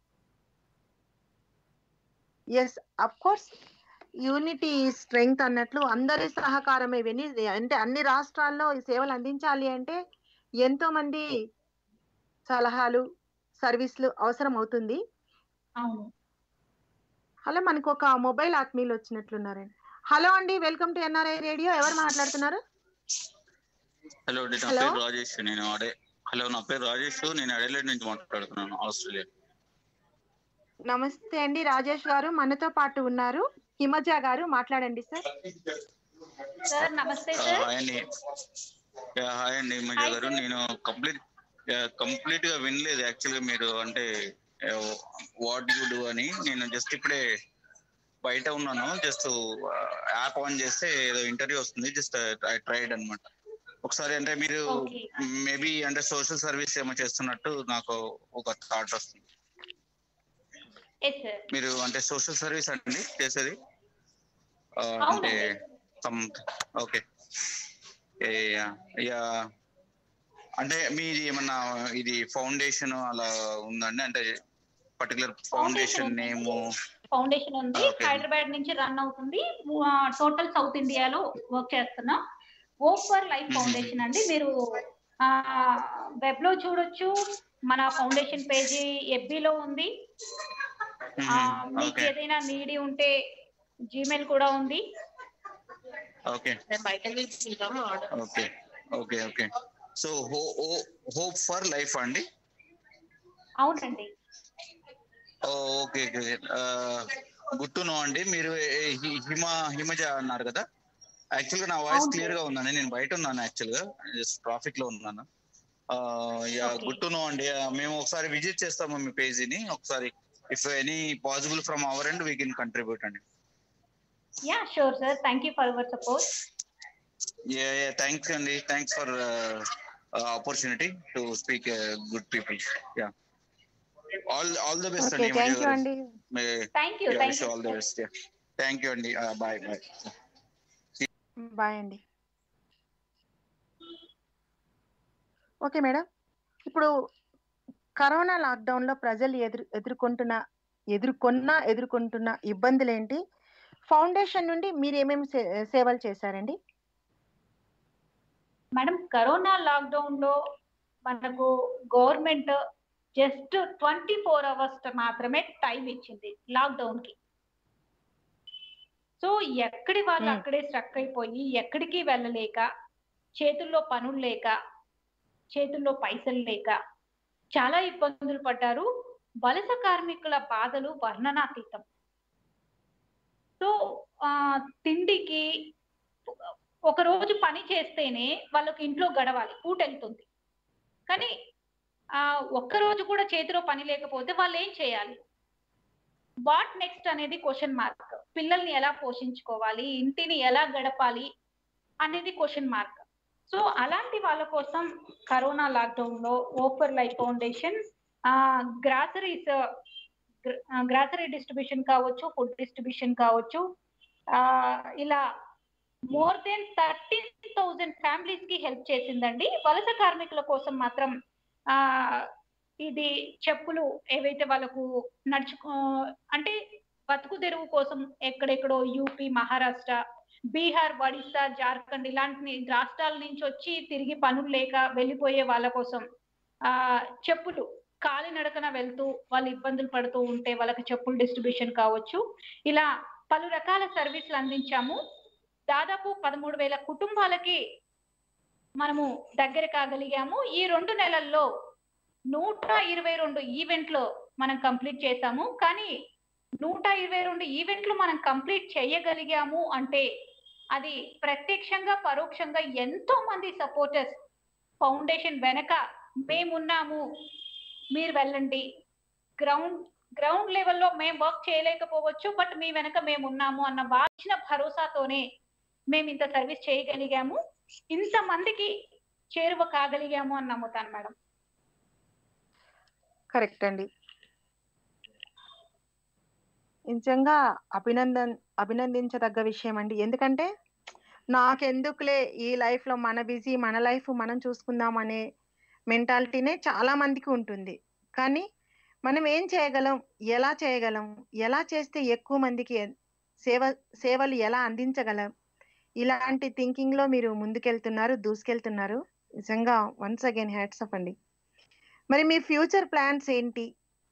yes of course unity strength అన్నట్లు అందరి సహకారమే విని అంటే అన్ని రాష్ట్రాల్లో ఈ సేవలు అందించాలి అంటే ఎంతో మంది సలహాలు సర్వీసులు అవసరం అవుతుంది అవును హలో మనకు ఒక మొబైల్ ఆత్మీయులు వచ్చినట్లున్నారండి హలో అండి వెల్కమ్ టు ఎన్ఆర్ఐ రేడియో ఎవరు మాట్లాడుతున్నారు హలో అండి నా Hello? పేరు రాజేష్ నేను అడే హలో నా పేరు రాజేష్ నేను అడేలైడ్ నుంచి మాట్లాడుతున్నాను ఆస్ట్రేలియా నమస్తే అండి రాజేష్ గారు మనతో పాటు ఉన్నారు హిమజ గారు మాట్లాడండి సార్ సార్ నమస్తే సార్ హాయ్ అండి యా, హాయ్ అండి మజా Hi, గారు sir. నేను కంప్లీట్ కంప్లీట్ గా వినలేదు యాక్చువల్ గా మీరు అంటే వాట్ యూ డూ అని నేను జస్ట్ ఇప్పుడే బయట ఉన్నాను జస్ట్ యాప్ ఆన్ చేస్తే ఏదో ఇంటర్వ్యూ వస్తుంది జస్ట్ ఐ ట్రైడ్ అన్నమాట ఒకసారి అంటే మీరు Okay. మేబీ అంటే సోషల్ సర్వీస్ ఏమో చేస్తున్నట్టు నాకు ఒక థాట్ వస్తుంది ఎస్ సార్ మీరు అంటే సోషల్ సర్వీస్ అండి చేసేది ఆ, అంటే అవునండి. సమ్ ఓకే యా అంటే మీది ఏమన్నా ఇది ఫౌండేషన్ అలా ఉందండి అంటే పర్టికులర్ ఫౌండేషన్ ఉంది. నేమ్ ఫౌండేషన్ ఉంది Okay. హైదరాబాద్ నుంచి రన్ అవుతుంది టోటల్ సౌత్ ఇండియాలో వర్క్ చేస్తున్నాం Hope for Life Mhm. Foundation అండి మీరు వెబ్ లో చూడొచ్చు మన ఫౌండేషన్ పేజీ ఎఫ్బిలో ఉంది ఆ, మీకు ఓకే ఏదైనా నీడి ఉంటే జీమెయిల్ కూడా ఉంది okay okay okay okay so Hope for Life అండి అవునండి okay okay good to know అండి మీరు ఏ- హి- హిమ హిమజ అన్నారు కదా యాక్చువల్ గా నా వాయిస్ అవును. క్లియర్ గా ఉందండి నేను బయట ఉన్నాను యాక్చువల్ గా ట్రాఫిక్ లో ఉన్నాను yeah Okay. Good to know అండి Ah, మేము ఒకసారి విజిట్ చేస్తాము మీ పేజీని ఒకసారి if any possible from our and we can contribute అండి yeah sure sir thank you for your support thanks అండి thanks for opportunity to speak good people yeah all all the best okay అండి thank you అండి thank you thank you all the best thank you అండి bye bye bye అండి okay madam ఇప్పుడు corona lockdown లో ప్రజలు ఎదురు ఎదుర్కొంటున్న ఎదుర్కొన్న ఎదుర్కొంటున్న ఇబ్బందులు ఏంటి ఫౌండేషన్ నుండి మీరు ఏమేమి సే- సేవలు చేశారండి మేడం కరోనా లాక్డౌన్ లో మనకు government just twenty four hours మాత్రమే టైం ఇచ్చింది లాక్డౌన్ కి సో ఎక్కడి వాళ్ళు Hmm. అక్కడే స్ట్రక్ అయిపోయి ఎక్కడికి వెళ్ళలేక చేతుల్లో పనులు లేక చేతుల్లో పైసలు లేక చాలా ఇబ్బందులు పడ్డారు వలస కార్మికుల బాధలు వర్ణనాతీతం సో ఆ, తిండికి ఒక రోజు పని చేస్తేనే వాళ్ళకి ఇంట్లో గడవాలి పూట వెళ్తుంది కానీ ఆ ఒక్క రోజు కూడా చేతిలో పని లేకపోతే వాళ్ళు ఏం చేయాలి వాట్ నెక్స్ట్ అనేది క్వశ్చన్ మార్క్ పిల్లల్ని ఎలా పోషించుకోవాలి ఇంటిని ఎలా గడపాలి అనేది క్వశ్చన్ మార్క్ సో అలాంటి వాళ్ళ కోసం కరోనా లాక్డౌన్ లో Hope for life Foundation groceries grocery distribution కావచ్చు ఫుడ్ డిస్ట్రిబ్యూషన్ కావచ్చు ఆ, ఇలా more than thirteen thousand families కి హెల్ప్ చేసిందండి వలస కార్మికుల కోసం మాత్రం ఆ ఇది చెప్పులు ఏవైతే వాళ్ళకు నడుచుకో అంటే బతుకు తెరువు కోసం ఎక్కడెక్కడో యూపీ మహారాష్ట్ర బీహార్ ఒడిస్సా జార్ఖండ్ ఇలాంటి రాష్ట్రాల నుంచి వచ్చి తిరిగి పనులు లేక వెళ్ళిపోయే వాళ్ళ కోసం ఆ చెప్పులు కాలినడకన వెళ్తూ వాళ్ళు ఇబ్బందులు పడుతూ ఉంటే వాళ్ళకి చెప్పులు డిస్ట్రిబ్యూషన్ కావచ్చు ఇలా పలు రకాల సర్వీసులు అందించాము దాదాపు పదమూడు వేల కుటుంబాలకి మనము దగ్గర కాగలిగాము ఈ రెండు నెలల్లో నూట ఇరవై రెండు ఈవెంట్లు మనం కంప్లీట్ చేశాము కానీ నూట ఇరవై రెండు ఈవెంట్లు మనం కంప్లీట్ చేయగలిగాము అంటే అది ప్రత్యక్షంగా పరోక్షంగా ఎంతో మంది సపోర్టర్స్ ఫౌండేషన్ వెనక మేమున్నాము మీరు వెళ్ళండి గ్రౌండ్ గ్రౌండ్ లెవెల్లో మేము వర్క్ చేయలేకపోవచ్చు బట్ మీ వెనక మేము ఉన్నాము అన్న వాచిన భరోసాతోనే మేము ఇంత సర్వీస్ చేయగలిగాము ఇంత మందికి చేరువ కాగలిగాము అని నమ్ముతాను మేడం కరెక్ట్ అండి నిజంగా అభినందన్ అభినందించదగ్గ విషయం అండి ఎందుకంటే నాకెందుకులే ఈ లైఫ్ లో మన బిజీ మన లైఫ్ మనం చూసుకుందాం అనే మెంటాలిటీనే చాలా మందికి ఉంటుంది కానీ మనం ఏం చేయగలం ఎలా చేయగలం ఎలా చేస్తే ఎక్కువ మందికి ఎ- సేవ సేవలు ఎలా అందించగలం ఇలాంటి థింకింగ్ లో మీరు ముందుకెళ్తున్నారు దూసుకెళ్తున్నారు నిజంగా వన్స్ అగైన్ హ్యాట్స్ ఆఫ్ అండి మరి మీ ఫ్యూచర్ ప్లాన్స్ ఏంటి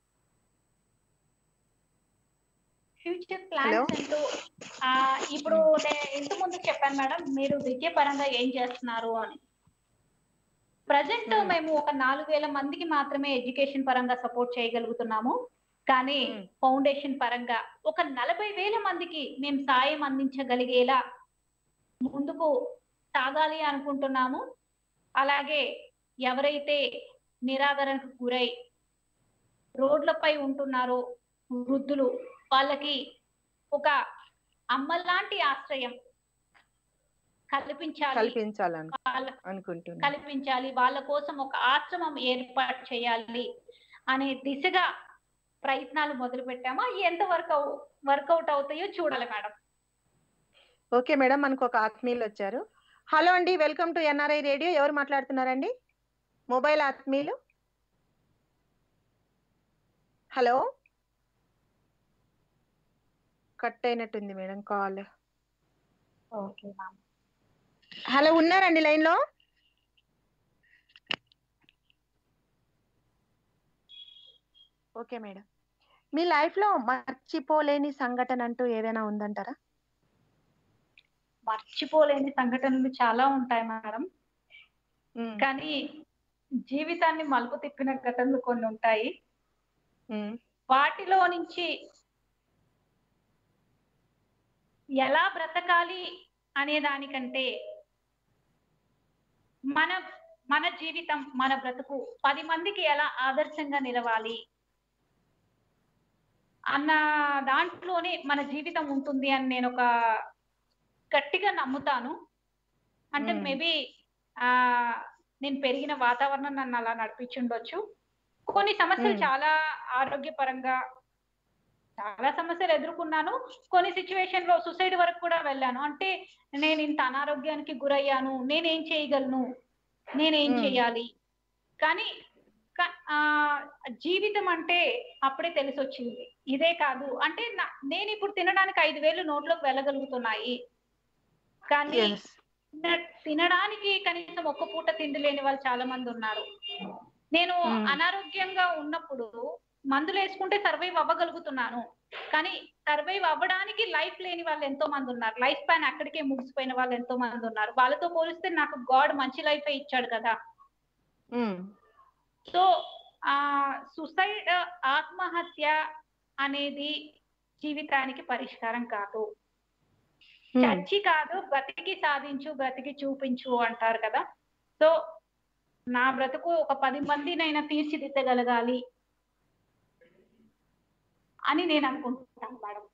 ఫ్యూచర్ Hello? ప్లాన్స్ అంటూ ఆ, ఇప్పుడు నేను ఇంత ముందు చెప్పాను మేడం మీరు విద్య పరంగా ఏం చేస్తున్నారు అని ప్రజెంట్ Hmm. మేము ఒక నాలుగు వేల మందికి మాత్రమే ఎడ్యుకేషన్ పరంగా సపోర్ట్ చేయగలుగుతున్నాము కానీ Hmm. ఫౌండేషన్ పరంగా ఒక నలభై వేల మందికి మేము సాయం అందించగలిగేలా ముందుకు సాగాలి అనుకుంటున్నాము అలాగే ఎవరైతే నిరాదరణకు గురై రోడ్లపై ఉంటున్నారో వృద్ధులు వాళ్ళకి ఒక అమ్మలాంటి ఆశ్రయం కల్పించాలి కల్పించాలను వాళ్ళ అనుకుంటున్నాను కల్పించాలి వాళ్ళ కోసం ఒక ఆశ్రమం ఏర్పాటు చేయాలి అనే దిశగా ప్రయత్నాలు మొదలు పెట్టామా ఎంత వర్క్ వర్కౌట్ అవుతాయో చూడాలి మేడం ఓకే మేడం మనకు ఒక ఆత్మీయులు వచ్చారు హలో అండి వెల్కమ్ టు ఎన్ఆర్ఐ రేడియో ఎవరు మాట్లాడుతున్నారండి మొబైల్ ఆత్మీయులు హలో కట్ అయినట్టుంది madam call okay ma'am hello ఉన్నారండి లైన్ లో ఓకే మేడం మీ లైఫ్ లో మర్చిపోలేని సంఘటన అంటూ ఏదైనా ఉందంటారా మర్చిపోలేని సంఘటనలు చాలా ఉంటాయి మేడం ఉమ్, కానీ జీవితాన్ని మలుపు తిప్పిన ఘటనలు కొన్ని ఉంటాయి ఉమ్, వాటిలో నుంచి ఎలా బ్రతకాలి అనే దానికంటే మన మన జీవితం మన బ్రతుకు పది మందికి ఎలా ఆదర్శంగా నిలవాలి అన్న దాంట్లోనే మన జీవితం ఉంటుంది అని నేను ఒక గట్టిగా నమ్ముతాను అంటే Hmm. మేబీ ఆ నేను పెరిగిన వాతావరణం నన్ను అలా నడిపించుండొచ్చు కొన్ని సమస్యలు Hmm. చాలా ఆరోగ్యపరంగా చాలా సమస్యలు ఎదుర్కొన్నాను కొన్ని సిచ్యువేషన్ లో సుసైడ్ వరకు కూడా వెళ్ళాను అంటే నేను ఇంత అనారోగ్యానికి గురయ్యాను నేనేం చేయగలను నేనేం Hmm. చేయాలి కానీ క- ఆ జీవితం అంటే అప్పుడే తెలిసి వచ్చింది ఇదే కాదు అంటే నా- నేను ఇప్పుడు తినడానికి ఐదు వేలు నోట్లోకి వెళ్ళగలుగుతున్నాయి కానీ yes. తిన- తినడానికి కనీసం ఒక్క పూట తిండి లేని వాళ్ళు చాలా మంది ఉన్నారు నేను Hmm. అనారోగ్యంగా ఉన్నప్పుడు మందులు వేసుకుంటే సర్వైవ్ అవ్వగలుగుతున్నాను కానీ సర్వైవ్ అవ్వడానికి లైఫ్ లేని వాళ్ళు ఎంతో మంది ఉన్నారు లైఫ్ స్పాన్ అక్కడికే ముగిసిపోయిన వాళ్ళు ఎంతో మంది ఉన్నారు వాళ్ళతో పోలిస్తే నాకు గాడ్ మంచి లైఫ్ ఇచ్చాడు కదా ఉమ్, సో ఆ సుసైడ్ ఆత్మహత్య అనేది జీవితానికి పరిష్కారం కాదు ఉమ్, చచ్చి కాదు బ్రతికి సాధించు బ్రతికి చూపించు అంటారు కదా సో నా బ్రతుకు ఒక పది మందినైనా తీర్చిదిద్దగలగాలి అని నేను అనుకుంటున్నాను మేడం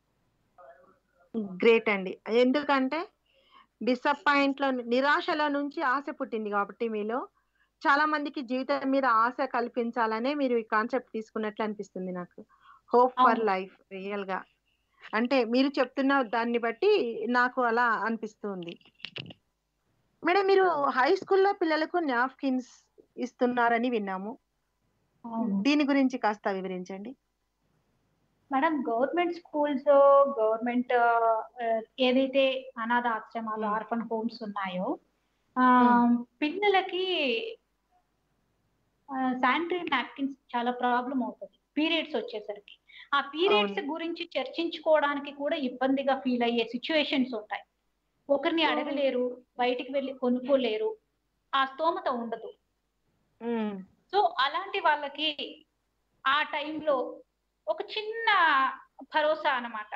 గ్రేట్ అండి ఎందుకంటే డిసప్పాయింట్ లో నిరాశలో నుంచి ఆశ పుట్టింది కాబట్టి మీలో చాలా మందికి జీవితం మీద ఆశ కల్పించాలనే మీరు ఈ కాన్సెప్ట్ తీసుకున్నట్లు అనిపిస్తుంది నాకు హోప్ ఫర్ అవును. లైఫ్ రియల్ గా అంటే మీరు చెప్తున్న దాన్ని బట్టి నాకు అలా అనిపిస్తుంది మేడం మీరు హై స్కూల్లో పిల్లలకు నాప్కిన్స్ ఇస్తున్నారని విన్నాము దీని గురించి కాస్త వివరించండి మేడం గవర్నమెంట్ స్కూల్స్ గవర్నమెంట్ ఏదైతే అనాథ ఆశ్రమాలు Hmm. ఆర్ఫన్ హోమ్స్ ఉన్నాయో ఆ, Hmm. పిల్లలకి శానిటరీ నాప్కిన్స్ చాలా ప్రాబ్లం అవుతుంది పీరియడ్స్ వచ్చేసరికి ఆ పీరియడ్స్ అవును. గురించి చర్చించుకోవడానికి కూడా ఇబ్బందిగా ఫీల్ అయ్యే సిచ్యువేషన్స్ ఉంటాయి ఒకరిని Oh. అడగలేరు బయటికి వెళ్ళి కొనుక్కోలేరు ఆ స్తోమత ఉండదు ఉమ్, సో అలాంటి వాళ్ళకి ఆ టైంలో ఒక చిన్న భరోసా అన్నమాట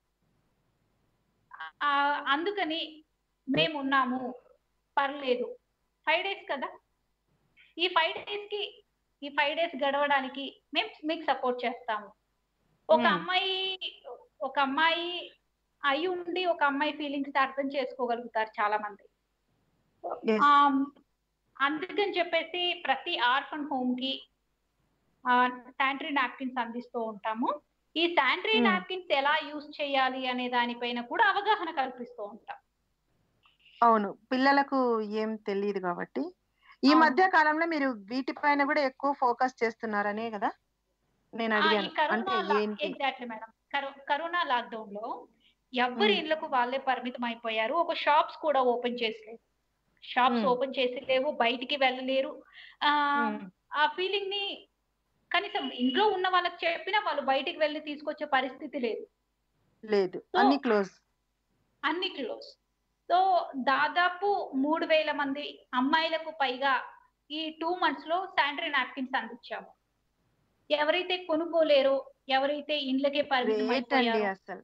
ఆ, అందుకని మేము ఉన్నాము పర్లేదు ఫైవ్ డేస్ కదా ఈ ఫైవ్ డేస్ కి ఈ ఫైవ్ డేస్ గడవడానికి మేము మీకు సపోర్ట్ చేస్తాము ఒక Hmm. అమ్మాయి ఒక అమ్మాయి అయి ఉండి ఒక అమ్మాయి ఫీలింగ్స్ అర్థం చేసుకోగలుగుతారు చాలా మంది yes. ఆమ్, అందుకని చెప్పేసి ప్రతి ఆర్ఫన్ హోమ్ కి శానిటరీ నాప్కిన్స్ అందిస్తూ ఉంటాము ఈ శానిటరీ Hmm. నాప్కిన్స్ ఎలా యూజ్ చేయాలి అనే దానిపైన కూడా అవగాహన కల్పిస్తూ ఉంటాం అవును పిల్లలకు ఏం తెలియదు కాబట్టి ఈ అవును. మధ్య కాలంలో మీరు వీటిపైన కూడా ఎక్కువ ఫోకస్ చేస్తున్నారనే కదా నేను ఆ, ఈ అడిగాను అంటే కరోనా ఏంటి ఎగ్జాక్ట్లీ మేడం కరోనా లాక్డౌన్ లో ఎవరి మ్మ్. ఇళ్లకు వాళ్ళే పరిమితం అయిపోయారు ఒక షాప్స్ కూడా ఓపెన్ చేసలేరు షాప్స్ మ్మ్. ఓపెన్ చేసి లేవు బయటికి వెళ్ళలేరు ఆ మ్మ్. ఆ ఫీలింగ్ ని కనీసం ఇంట్లో ఉన్న వాళ్ళకి చెప్పినా వాళ్ళు బయటికి వెళ్ళి తీసుకొచ్చే పరిస్థితి లేదు లేదు సో అన్ని క్లోజ్ అన్ని క్లోజ్ సో దాదాపు మూడు వేల మంది అమ్మాయిలకు పైగా ఈ టూ మంత్స్ లో శానిటరీ నాప్కిన్స్ అందించాము ఎవరైతే కొనుక్కోలేరో ఎవరైతే ఇండ్లకే పరిమితం గ్రేట్ అండి అయిపోయారో అసలు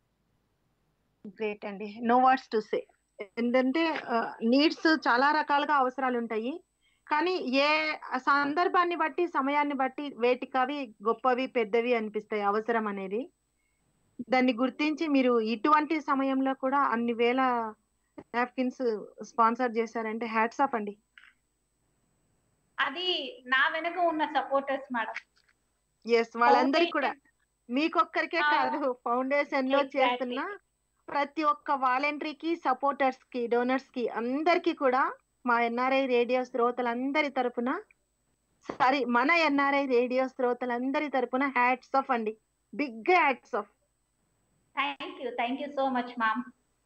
గ్రేట్ అండి నో వర్డ్స్ టు సే ఏంటంటే నీడ్స్ చాలా రకాలుగా అవసరాలు ఉంటాయి కానీ ఏ సందర్భాన్ని బట్టి సమయాన్ని బట్టి వేటికవి గొప్పవి పెద్దవి అనిపిస్తాయి అవసరం అనేది దాన్ని గుర్తించి మీరు ఇటువంటి సమయంలో కూడా అన్ని వేల నాప్కిన్స్ స్పాన్సర్ చేశారంటే హ్యాట్స్ ఆఫ్ అండి అది నా వెనుక ఉన్న సపోర్టర్స్ మేడం ఎస్ వాళ్ళందరికీ కూడా మీకొక్కరికే ఆ, కాదు ఫౌండేషన్ లో exactly. చేస్తున్న ప్రతి ఒక్క వాలంటరీకి సపోర్టర్స్ కి డోనర్స్ కి అందరికీ కూడా మా ఎన్ఆర్ఐ రేడియో శ్రోతలందరి తరపున సారీ మన ఎన్ఆర్ఐ రేడియో శ్రోతలందరి తరపున హ్యాట్స్ ఆఫ్ అండి big hats off thank you thank you so much ma'am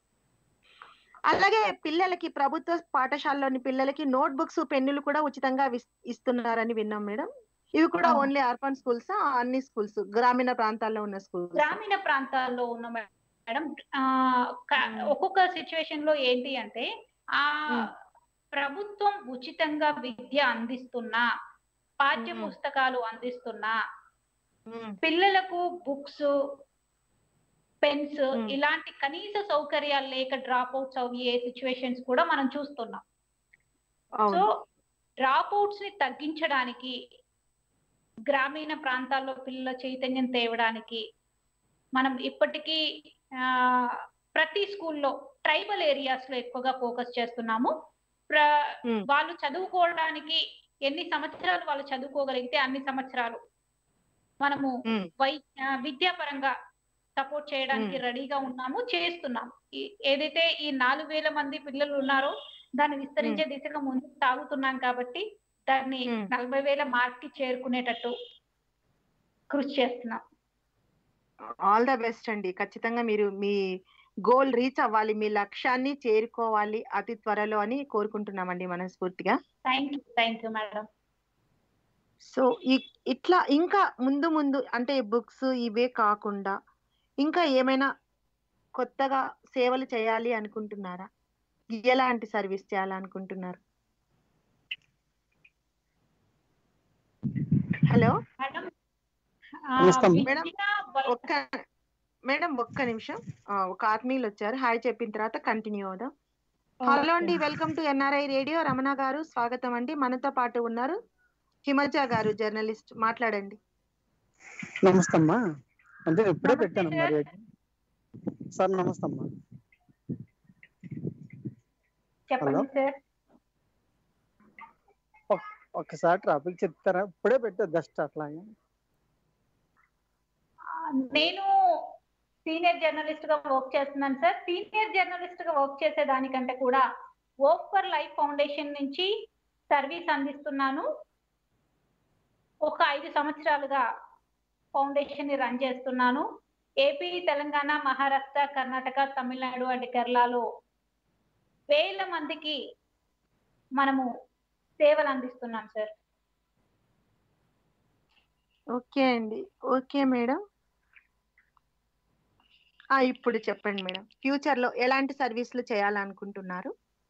అలాగే పిల్లలకి ప్రభుత్వ పాఠశాలలోని పిల్లలకి నోట్ బుక్స్ పెన్నులు కూడా ఉచితంగా విస్- ఇస్తున్నారని విన్నాం మేడం ఇవి కూడా అవును. ఓన్లీ అర్బన్ స్కూల్స్ అన్ని స్కూల్స్ గ్రామీణ ప్రాంతాల్లో ఉన్న స్కూల్స్ గ్రామీణ ప్రాంతాల్లో ఉన్న మేడం ఆ, క- మ్మ్. ఒక్కొక్క సిచ్యువేషన్ లో ఏంటి అంటే ఆ మ్మ్. ప్రభుత్వం ఉచితంగా విద్య అందిస్తున్నా పాఠ్య మ్మ్. పుస్తకాలు అందిస్తున్నా పిల్లలకు బుక్స్ పెన్స్ మ్మ్. ఇలాంటి కనీస సౌకర్యాలు లేక డ్రాప్ అవుట్స్ అయ్యే సిచ్యువేషన్స్ కూడా మనం చూస్తున్నాం సో అవును డ్రాప్ అవుట్స్ ని తగ్గించడానికి గ్రామీణ ప్రాంతాల్లో పిల్లల చైతన్యం తేవడానికి మనం ఇప్పటికీ ఆ, ప్రతి స్కూల్లో ట్రైబల్ ఏరియాస్ లో ఎక్కువగా ఫోకస్ చేస్తున్నాము ప్ర- మ్మ్. వాళ్ళు చదువుకోవడానికి ఎన్ని సంవత్సరాలు వాళ్ళు చదువుకోగలిగితే అన్ని సంవత్సరాలు మనము మ్మ్. వై ఆ, విద్యాపరంగా సపోర్ట్ చేయడానికి మ్మ్. రెడీగా ఉన్నాము చేస్తున్నాము ఈ- ఏదైతే ఈ నాలుగు వేల మంది పిల్లలు ఉన్నారో దాన్ని విస్తరించే దిశగా ముందుకు సాగుతున్నాం కాబట్టి దాన్ని మ్మ్. నలభై వేల మార్క్ కి చేరుకునేటట్టు కృషి చేస్తున్నాం ఆల్ ద బెస్ట్ అండి ఖచ్చితంగా మీరు మీ గోల్ రీచ్ అవ్వాలి మీ లక్ష్యాన్ని చేరుకోవాలి అతి త్వరలో అని కోరుకుంటున్నామండి మనస్ఫూర్తిగా thank you thank you madam so ఈ- ఇట్లా ఇంకా ముందు ముందు అంటే బుక్స్ ఇవే కాకుండా ఇంకా ఏమైనా కొత్తగా సేవలు చేయాలి అనుకుంటున్నారా ఎలాంటి సర్వీస్ చేయాలనుకుంటున్నారు హలో మేడం నమస్తే అమ్మ. మేడం, ఒక్క మేడం ఒక్క నిమిషం ఆ, ఒక ఆత్మీయులు వచ్చారు హాయ్ చెప్పిన తర్వాత కంటిన్యూ అవుదాం హలో అండి welcome to NRI radio Ramana గారు స్వాగతం అండి మనతో పాటు ఉన్నారు హిమజ గారు జర్నలిస్ట్ మాట్లాడండి నమస్తే అమ్మా అంటే ఇప్పుడే నమస్తే పెట్టానమ్మా సార్. రేడియో సార్ నమస్తే అమ్మా చెప్పండి హలో. సార్ ఒక్కసారి ట్రాఫిక్ చెప్తారా ఇప్పుడే పెట్టా జస్ట్ అట్లాగే ఆ, నేను సీనియర్ జర్నలిస్ట్ గా వర్క్ చేస్తున్నాను సార్ సీనియర్ జర్నలిస్ట్ గా వర్క్ చేసే దానికంటే కూడా వర్క్ ఫర్ లైఫ్ ఫౌండేషన్ నుంచి సర్వీస్ అందిస్తున్నాను ఒక ఐదు సంవత్సరాలుగా ఫౌండేషన్ ని రన్ చేస్తున్నాను ఏపీ తెలంగాణ మహారాష్ట్ర కర్ణాటక తమిళనాడు అండ్ కేరళలో వేల మందికి మనము సేవలు అందిస్తున్నాం సార్ ఓకే అండి ఓకే మేడం ఆ ఇప్పుడు చెప్పండి మేడం ఫ్యూచర్ లో ఎలాంటి సర్వీసులు చేయాలనుకుంటున్నారు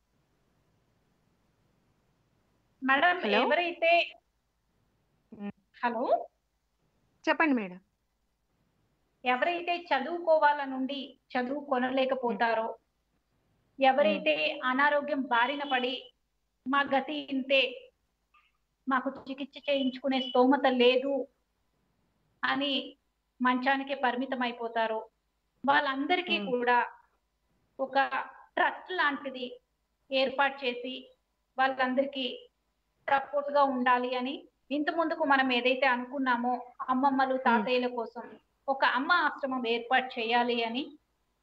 మేడం Hello? ఎవరైతే మ్. హలో చెప్పండి మేడం ఎవరైతే చదువుకోవాలనుండి చదువు కొనలేకపోతారో ఎవరైతే అనారోగ్యం బారిన పడి మా గతి ఇంతే మాకు చికిత్స చేయించుకునే స్తోమత లేదు అని మంచానికి పరిమితం అయిపోతారో వాళ్ళందరికీ మ్. కూడా ఒక ట్రస్ట్ లాంటిది ఏర్పాటు చేసి వాళ్ళందరికీ సపోర్ట్ గా ఉండాలి అని ఇంత ముందుకు మనం ఏదైతే అనుకున్నామో అమ్మమ్మలు తాతయ్యల కోసం ఒక అమ్మ ఆశ్రమం ఏర్పాటు చేయాలి అని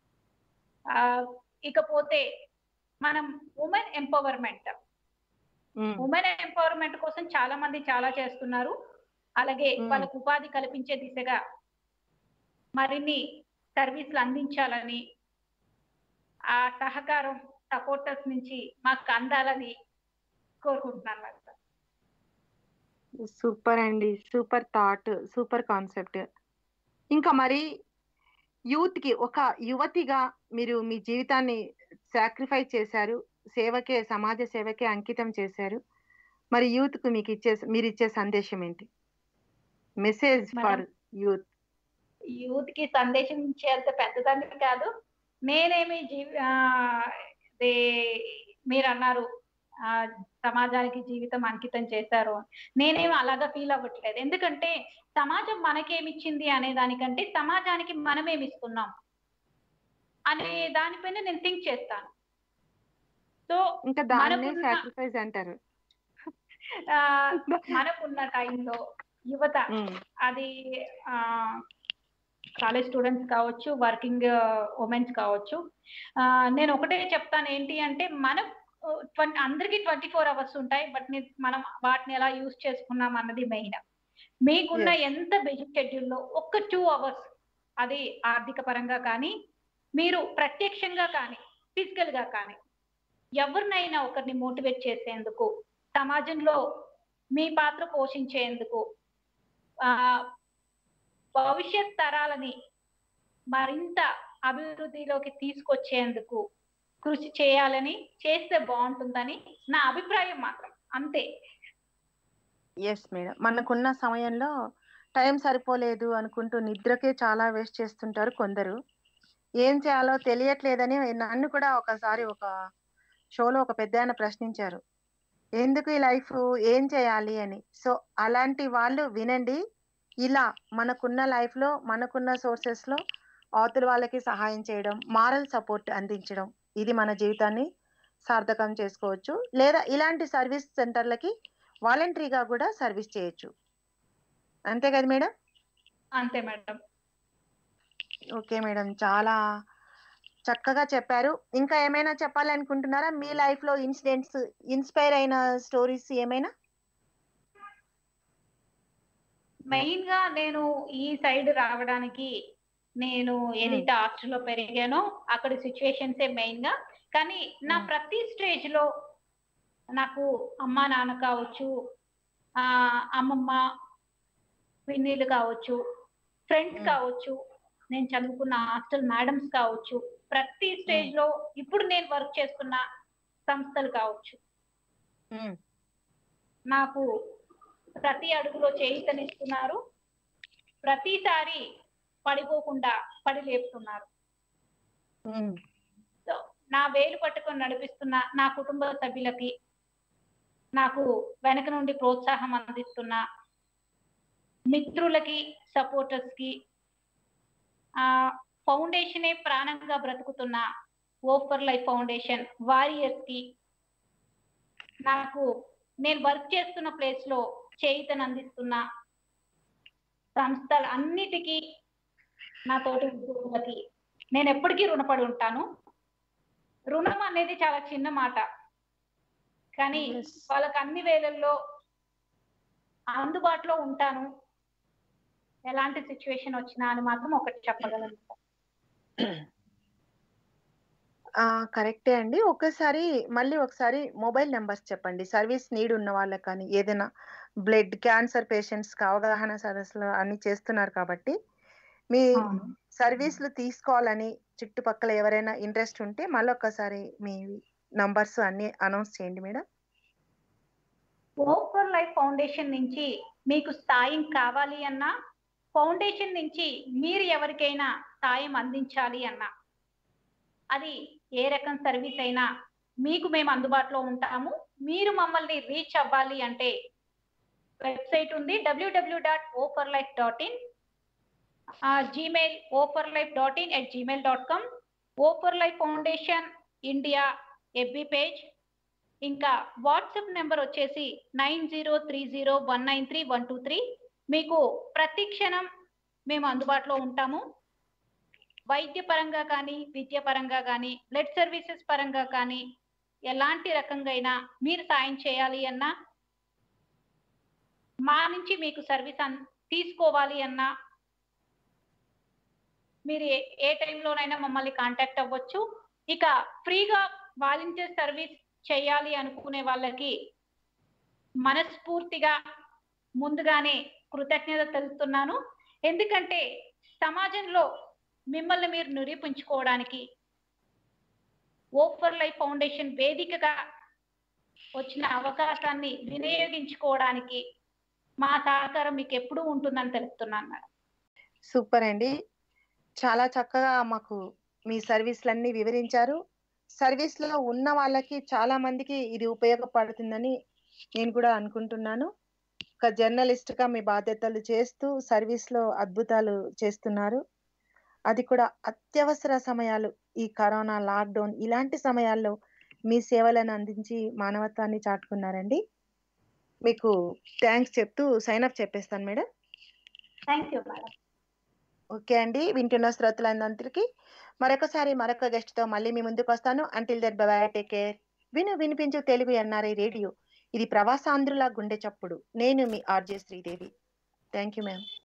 ఆ ఇకపోతే మనం women empowerment um, women empowerment కోసం చాలా మంది చాలా చేస్తున్నారు అలాగే మ్మ్. వాళ్ళకు ఉపాధి కల్పించే దిశగా మరిన్ని సర్వీసులు అందించాలని ఆ సహకారం సపోర్టర్స్ నుంచి మాకు అందాలని కోరుకుంటున్నాను మేడం సూపర్ అండి సూపర్ థాట్ సూపర్ కాన్సెప్ట్ ఇంకా మరి యూత్ కి ఒక యువతిగా మీరు మీ జీవితాన్ని సాక్రిఫైస్ చేశారు సేవకే సమాజ సేవకే అంకితం చేశారు మరి యూత్ కు మీకు ఇచ్చే మీరు ఇచ్చే సందేశం ఏంటి మెసేజ్ ఫర్ యూత్ యూత్ కి సందేశం ఇచ్చేంత పెద్దదాన్ని కాదు నేనేమి జీవి ఆ, ఇది మీరు అన్నారు ఆ, సమాజానికి జీవితం అంకితం చేశారు అని. నేనేమి అలాగా ఫీల్ అవ్వట్లేదు ఎందుకంటే సమాజం మనకేమిచ్చింది అనే దానికంటే సమాజానికి మనమేమి ఇస్తున్నాం అనే దానిపైన నేను థింక్ చేస్తాను సో ఇంకా దాన్నే మనకున్న- సాక్రిఫైస్ అంటారు ఆ, మనకున్న టైంలో యువత ఉమ్, అది కాలేజ్ స్టూడెంట్స్ కావచ్చు వర్కింగ్ ఉమెన్స్ కావచ్చు ఆ, నేను ఒకటే చెప్తాను ఏంటి అంటే మనం ట్వంటీ అందరికీ ట్వంటీ ఫోర్ అవర్స్ ఉంటాయి బట్ మనం వాటిని ఎలా యూజ్ చేసుకున్నాం అన్నది మెయిన్ మీకున్న ఎంత బిజీ షెడ్యూల్లో ఒక్క టూ అవర్స్ అది ఆర్థిక పరంగా కానీ మీరు ప్రత్యక్షంగా కానీ ఫిజికల్ గా కానీ ఎవరినైనా ఒకరిని మోటివేట్ చేసేందుకు సమాజంలో మీ పాత్ర పోషించేందుకు ఆ భవిష్యత్ తరాలని మరింత అభివృద్ధిలోకి తీసుకొచ్చేందుకు కృషి చేయాలని చేస్తే బాగుంటుందని నా అభిప్రాయం మాత్రం అంతే ఎస్ మేడం మనకున్న సమయంలో టైం సరిపోలేదు అనుకుంటూ నిద్రకే చాలా వేస్ట్ చేస్తుంటారు కొందరు ఏం చేయాలో తెలియట్లేదని నన్ను కూడా ఒకసారి ఒక షోలో ఒక పెద్ద ఆయన ప్రశ్నించారు ఎందుకు ఈ లైఫ్ ఏం చేయాలి అని సో అలాంటి వాళ్ళు వినండి ఇలా మనకున్న లైఫ్ లో మనకున్న సోర్సెస్ లో అవతల వాళ్ళకి సహాయం చేయడం మారల్ సపోర్ట్ అందించడం ఇది మన జీవితాన్ని సార్థకం చేసుకోవచ్చు లేదా ఇలాంటి సర్వీస్ సెంటర్లకి వాలంటరీగా కూడా సర్వీస్ చేయొచ్చు అంతే కదా మేడం అంతే మేడం ఓకే మేడం చాలా చక్కగా చెప్పారు ఇంకా ఏమైనా చెప్పాలనుకుంటున్నారా మీ లైఫ్ లో ఇన్సిడెంట్స్ ఇన్స్పైర్ అయిన స్టోరీస్ ఏమైనా మెయిన్ గా నేను ఈ సైడ్ రావడానికి నేను ఏదైతే హాస్టల్లో పెరిగానో అక్కడ సిచ్యువేషన్సే మెయిన్ గా కానీ నా Hmm. ప్రతి స్టేజ్ లో నాకు అమ్మ నాన్న కావచ్చు ఆ అమ్మమ్మ పిన్నిలు కావచ్చు ఫ్రెండ్స్ Hmm. కావచ్చు నేను చదువుకున్న హాస్టల్ మేడమ్స్ కావచ్చు ప్రతి స్టేజ్ లో ఇప్పుడు నేను వర్క్ చేస్తున్న సంస్థలు కావచ్చు ఉమ్, నాకు ప్రతి అడుగులో చేయితనిస్తున్నారు ప్రతిసారి పడిపోకుండా పడి లేపుతున్నారు ఉమ్, సో నా వేలు పట్టుకొని నడిపిస్తున్న నా కుటుంబ సభ్యులకి నాకు వెనక నుండి ప్రోత్సాహం అందిస్తున్న మిత్రులకి సపోర్టర్స్ కి ఆ ఫౌండేషనే ప్రాణంగా బ్రతుకుతున్న ఓఫర్ లైఫ్ ఫౌండేషన్ వారియర్స్ కి నాకు నేను వర్క్ చేస్తున్న ప్లేస్ లో చేయితను అందిస్తున్న సంస్థలు అన్నిటికీ నా తోటి ఉద్యోగులకి నేను ఎప్పటికీ రుణపడి ఉంటాను రుణం అనేది చాలా చిన్న మాట కానీ Yes. వాళ్ళకి అన్ని వేళల్లో అందుబాటులో ఉంటాను ఎలాంటి సిచ్యువేషన్ వచ్చినా అని మాత్రం ఒకటి చెప్పగలను ఆ కరెక్టే అండి ఒకసారి మళ్ళీ ఒకసారి మొబైల్ నెంబర్స్ చెప్పండి సర్వీస్ నీడ్ ఉన్న వాళ్ళకి కానీ ఏదైనా బ్లడ్ క్యాన్సర్ పేషెంట్స్ కి అవగాహన సదస్సులు అన్ని చేస్తున్నారు కాబట్టి మీ అవును. సర్వీసులు తీసుకోవాలని చుట్టుపక్కల ఎవరైనా ఇంట్రెస్ట్ ఉంటే మళ్ళీ ఒక్కసారి మీ నంబర్స్ అన్ని అనౌన్స్ చేయండి మేడం ఓఫర్ లైఫ్ ఫౌండేషన్ నుంచి మీకు సాయం కావాలి అన్నా ఫౌండేషన్ నుంచి మీరు ఎవరికైనా సాయం అందించాలి అన్నా అది ఏ రకం సర్వీస్ అయినా మీకు మేము అందుబాటులో ఉంటాము మీరు మమ్మల్ని రీచ్ అవ్వాలి అంటే వెబ్సైట్ ఉంది WWW dot woofer life dot in Gmail offer life dot in at Gmail dot com offer life foundation India FB page ఇంకా వాట్సాప్ నెంబర్ వచ్చేసి nine zero three zero one nine three one two three మీకు ప్రతి క్షణం మేము అందుబాటులో ఉంటాము వైద్య పరంగా కానీ విద్య పరంగా కానీ బ్లడ్ సర్వీసెస్ పరంగా కానీ ఎలాంటి రకంగా అయినా మీరు సాయం చేయాలి అన్నా మా నుంచి మీకు సర్వీస్ అన్ తీసుకోవాలి అన్నా మీరు ఏ- ఏ టైంలోనైనా మమ్మల్ని కాంటాక్ట్ అవ్వచ్చు ఇక ఫ్రీగా వాలంటీర్ సర్వీస్ చేయాలి అనుకునే వాళ్ళకి మనస్ఫూర్తిగా ముందుగానే కృతజ్ఞత తెలుపుతున్నాను ఎందుకంటే సమాజంలో మిమ్మల్ని మీరు నిరూపించుకోవడానికి ఓఫర్ లైఫ్ ఫౌండేషన్ వేదికగా వచ్చిన అవకాశాన్ని వినియోగించుకోవడానికి మా సహకారం మీకు ఎప్పుడూ ఉంటుందని తెలుపుతున్నాను మేడం సూపర్ అండి చాలా చక్కగా మాకు మీ సర్వీసులన్నీ వివరించారు సర్వీస్ లో ఉన్న వాళ్ళకి చాలా మందికి ఇది ఉపయోగపడుతుందని నేను కూడా అనుకుంటున్నాను ఒక జర్నలిస్ట్ గా మీ బాధ్యతలు చేస్తూ సర్వీస్ లో అద్భుతాలు చేస్తున్నారు అది కూడా అత్యవసర సమయాలు ఈ కరోనా లాక్డౌన్ ఇలాంటి సమయాల్లో మీ సేవలను అందించి మానవత్వాన్ని చాటుకున్నారండి మీకు థ్యాంక్స్ చెప్తూ సైన్ అప్ చెప్పేస్తాను madam thank you madam okay అండి వింటున్న శ్రోతలందరికీ మరొకసారి మరొక గెస్ట్ తో మళ్ళీ మీ ముందుకు వస్తాను until that bye take care విను వినిపించు తెలుగు ఎన్ఆర్ఐ రేడియో ఇది ప్రవాసాంధ్రుల గుండె చప్పుడు నేను మీ RJ Sridevi thank you ma'am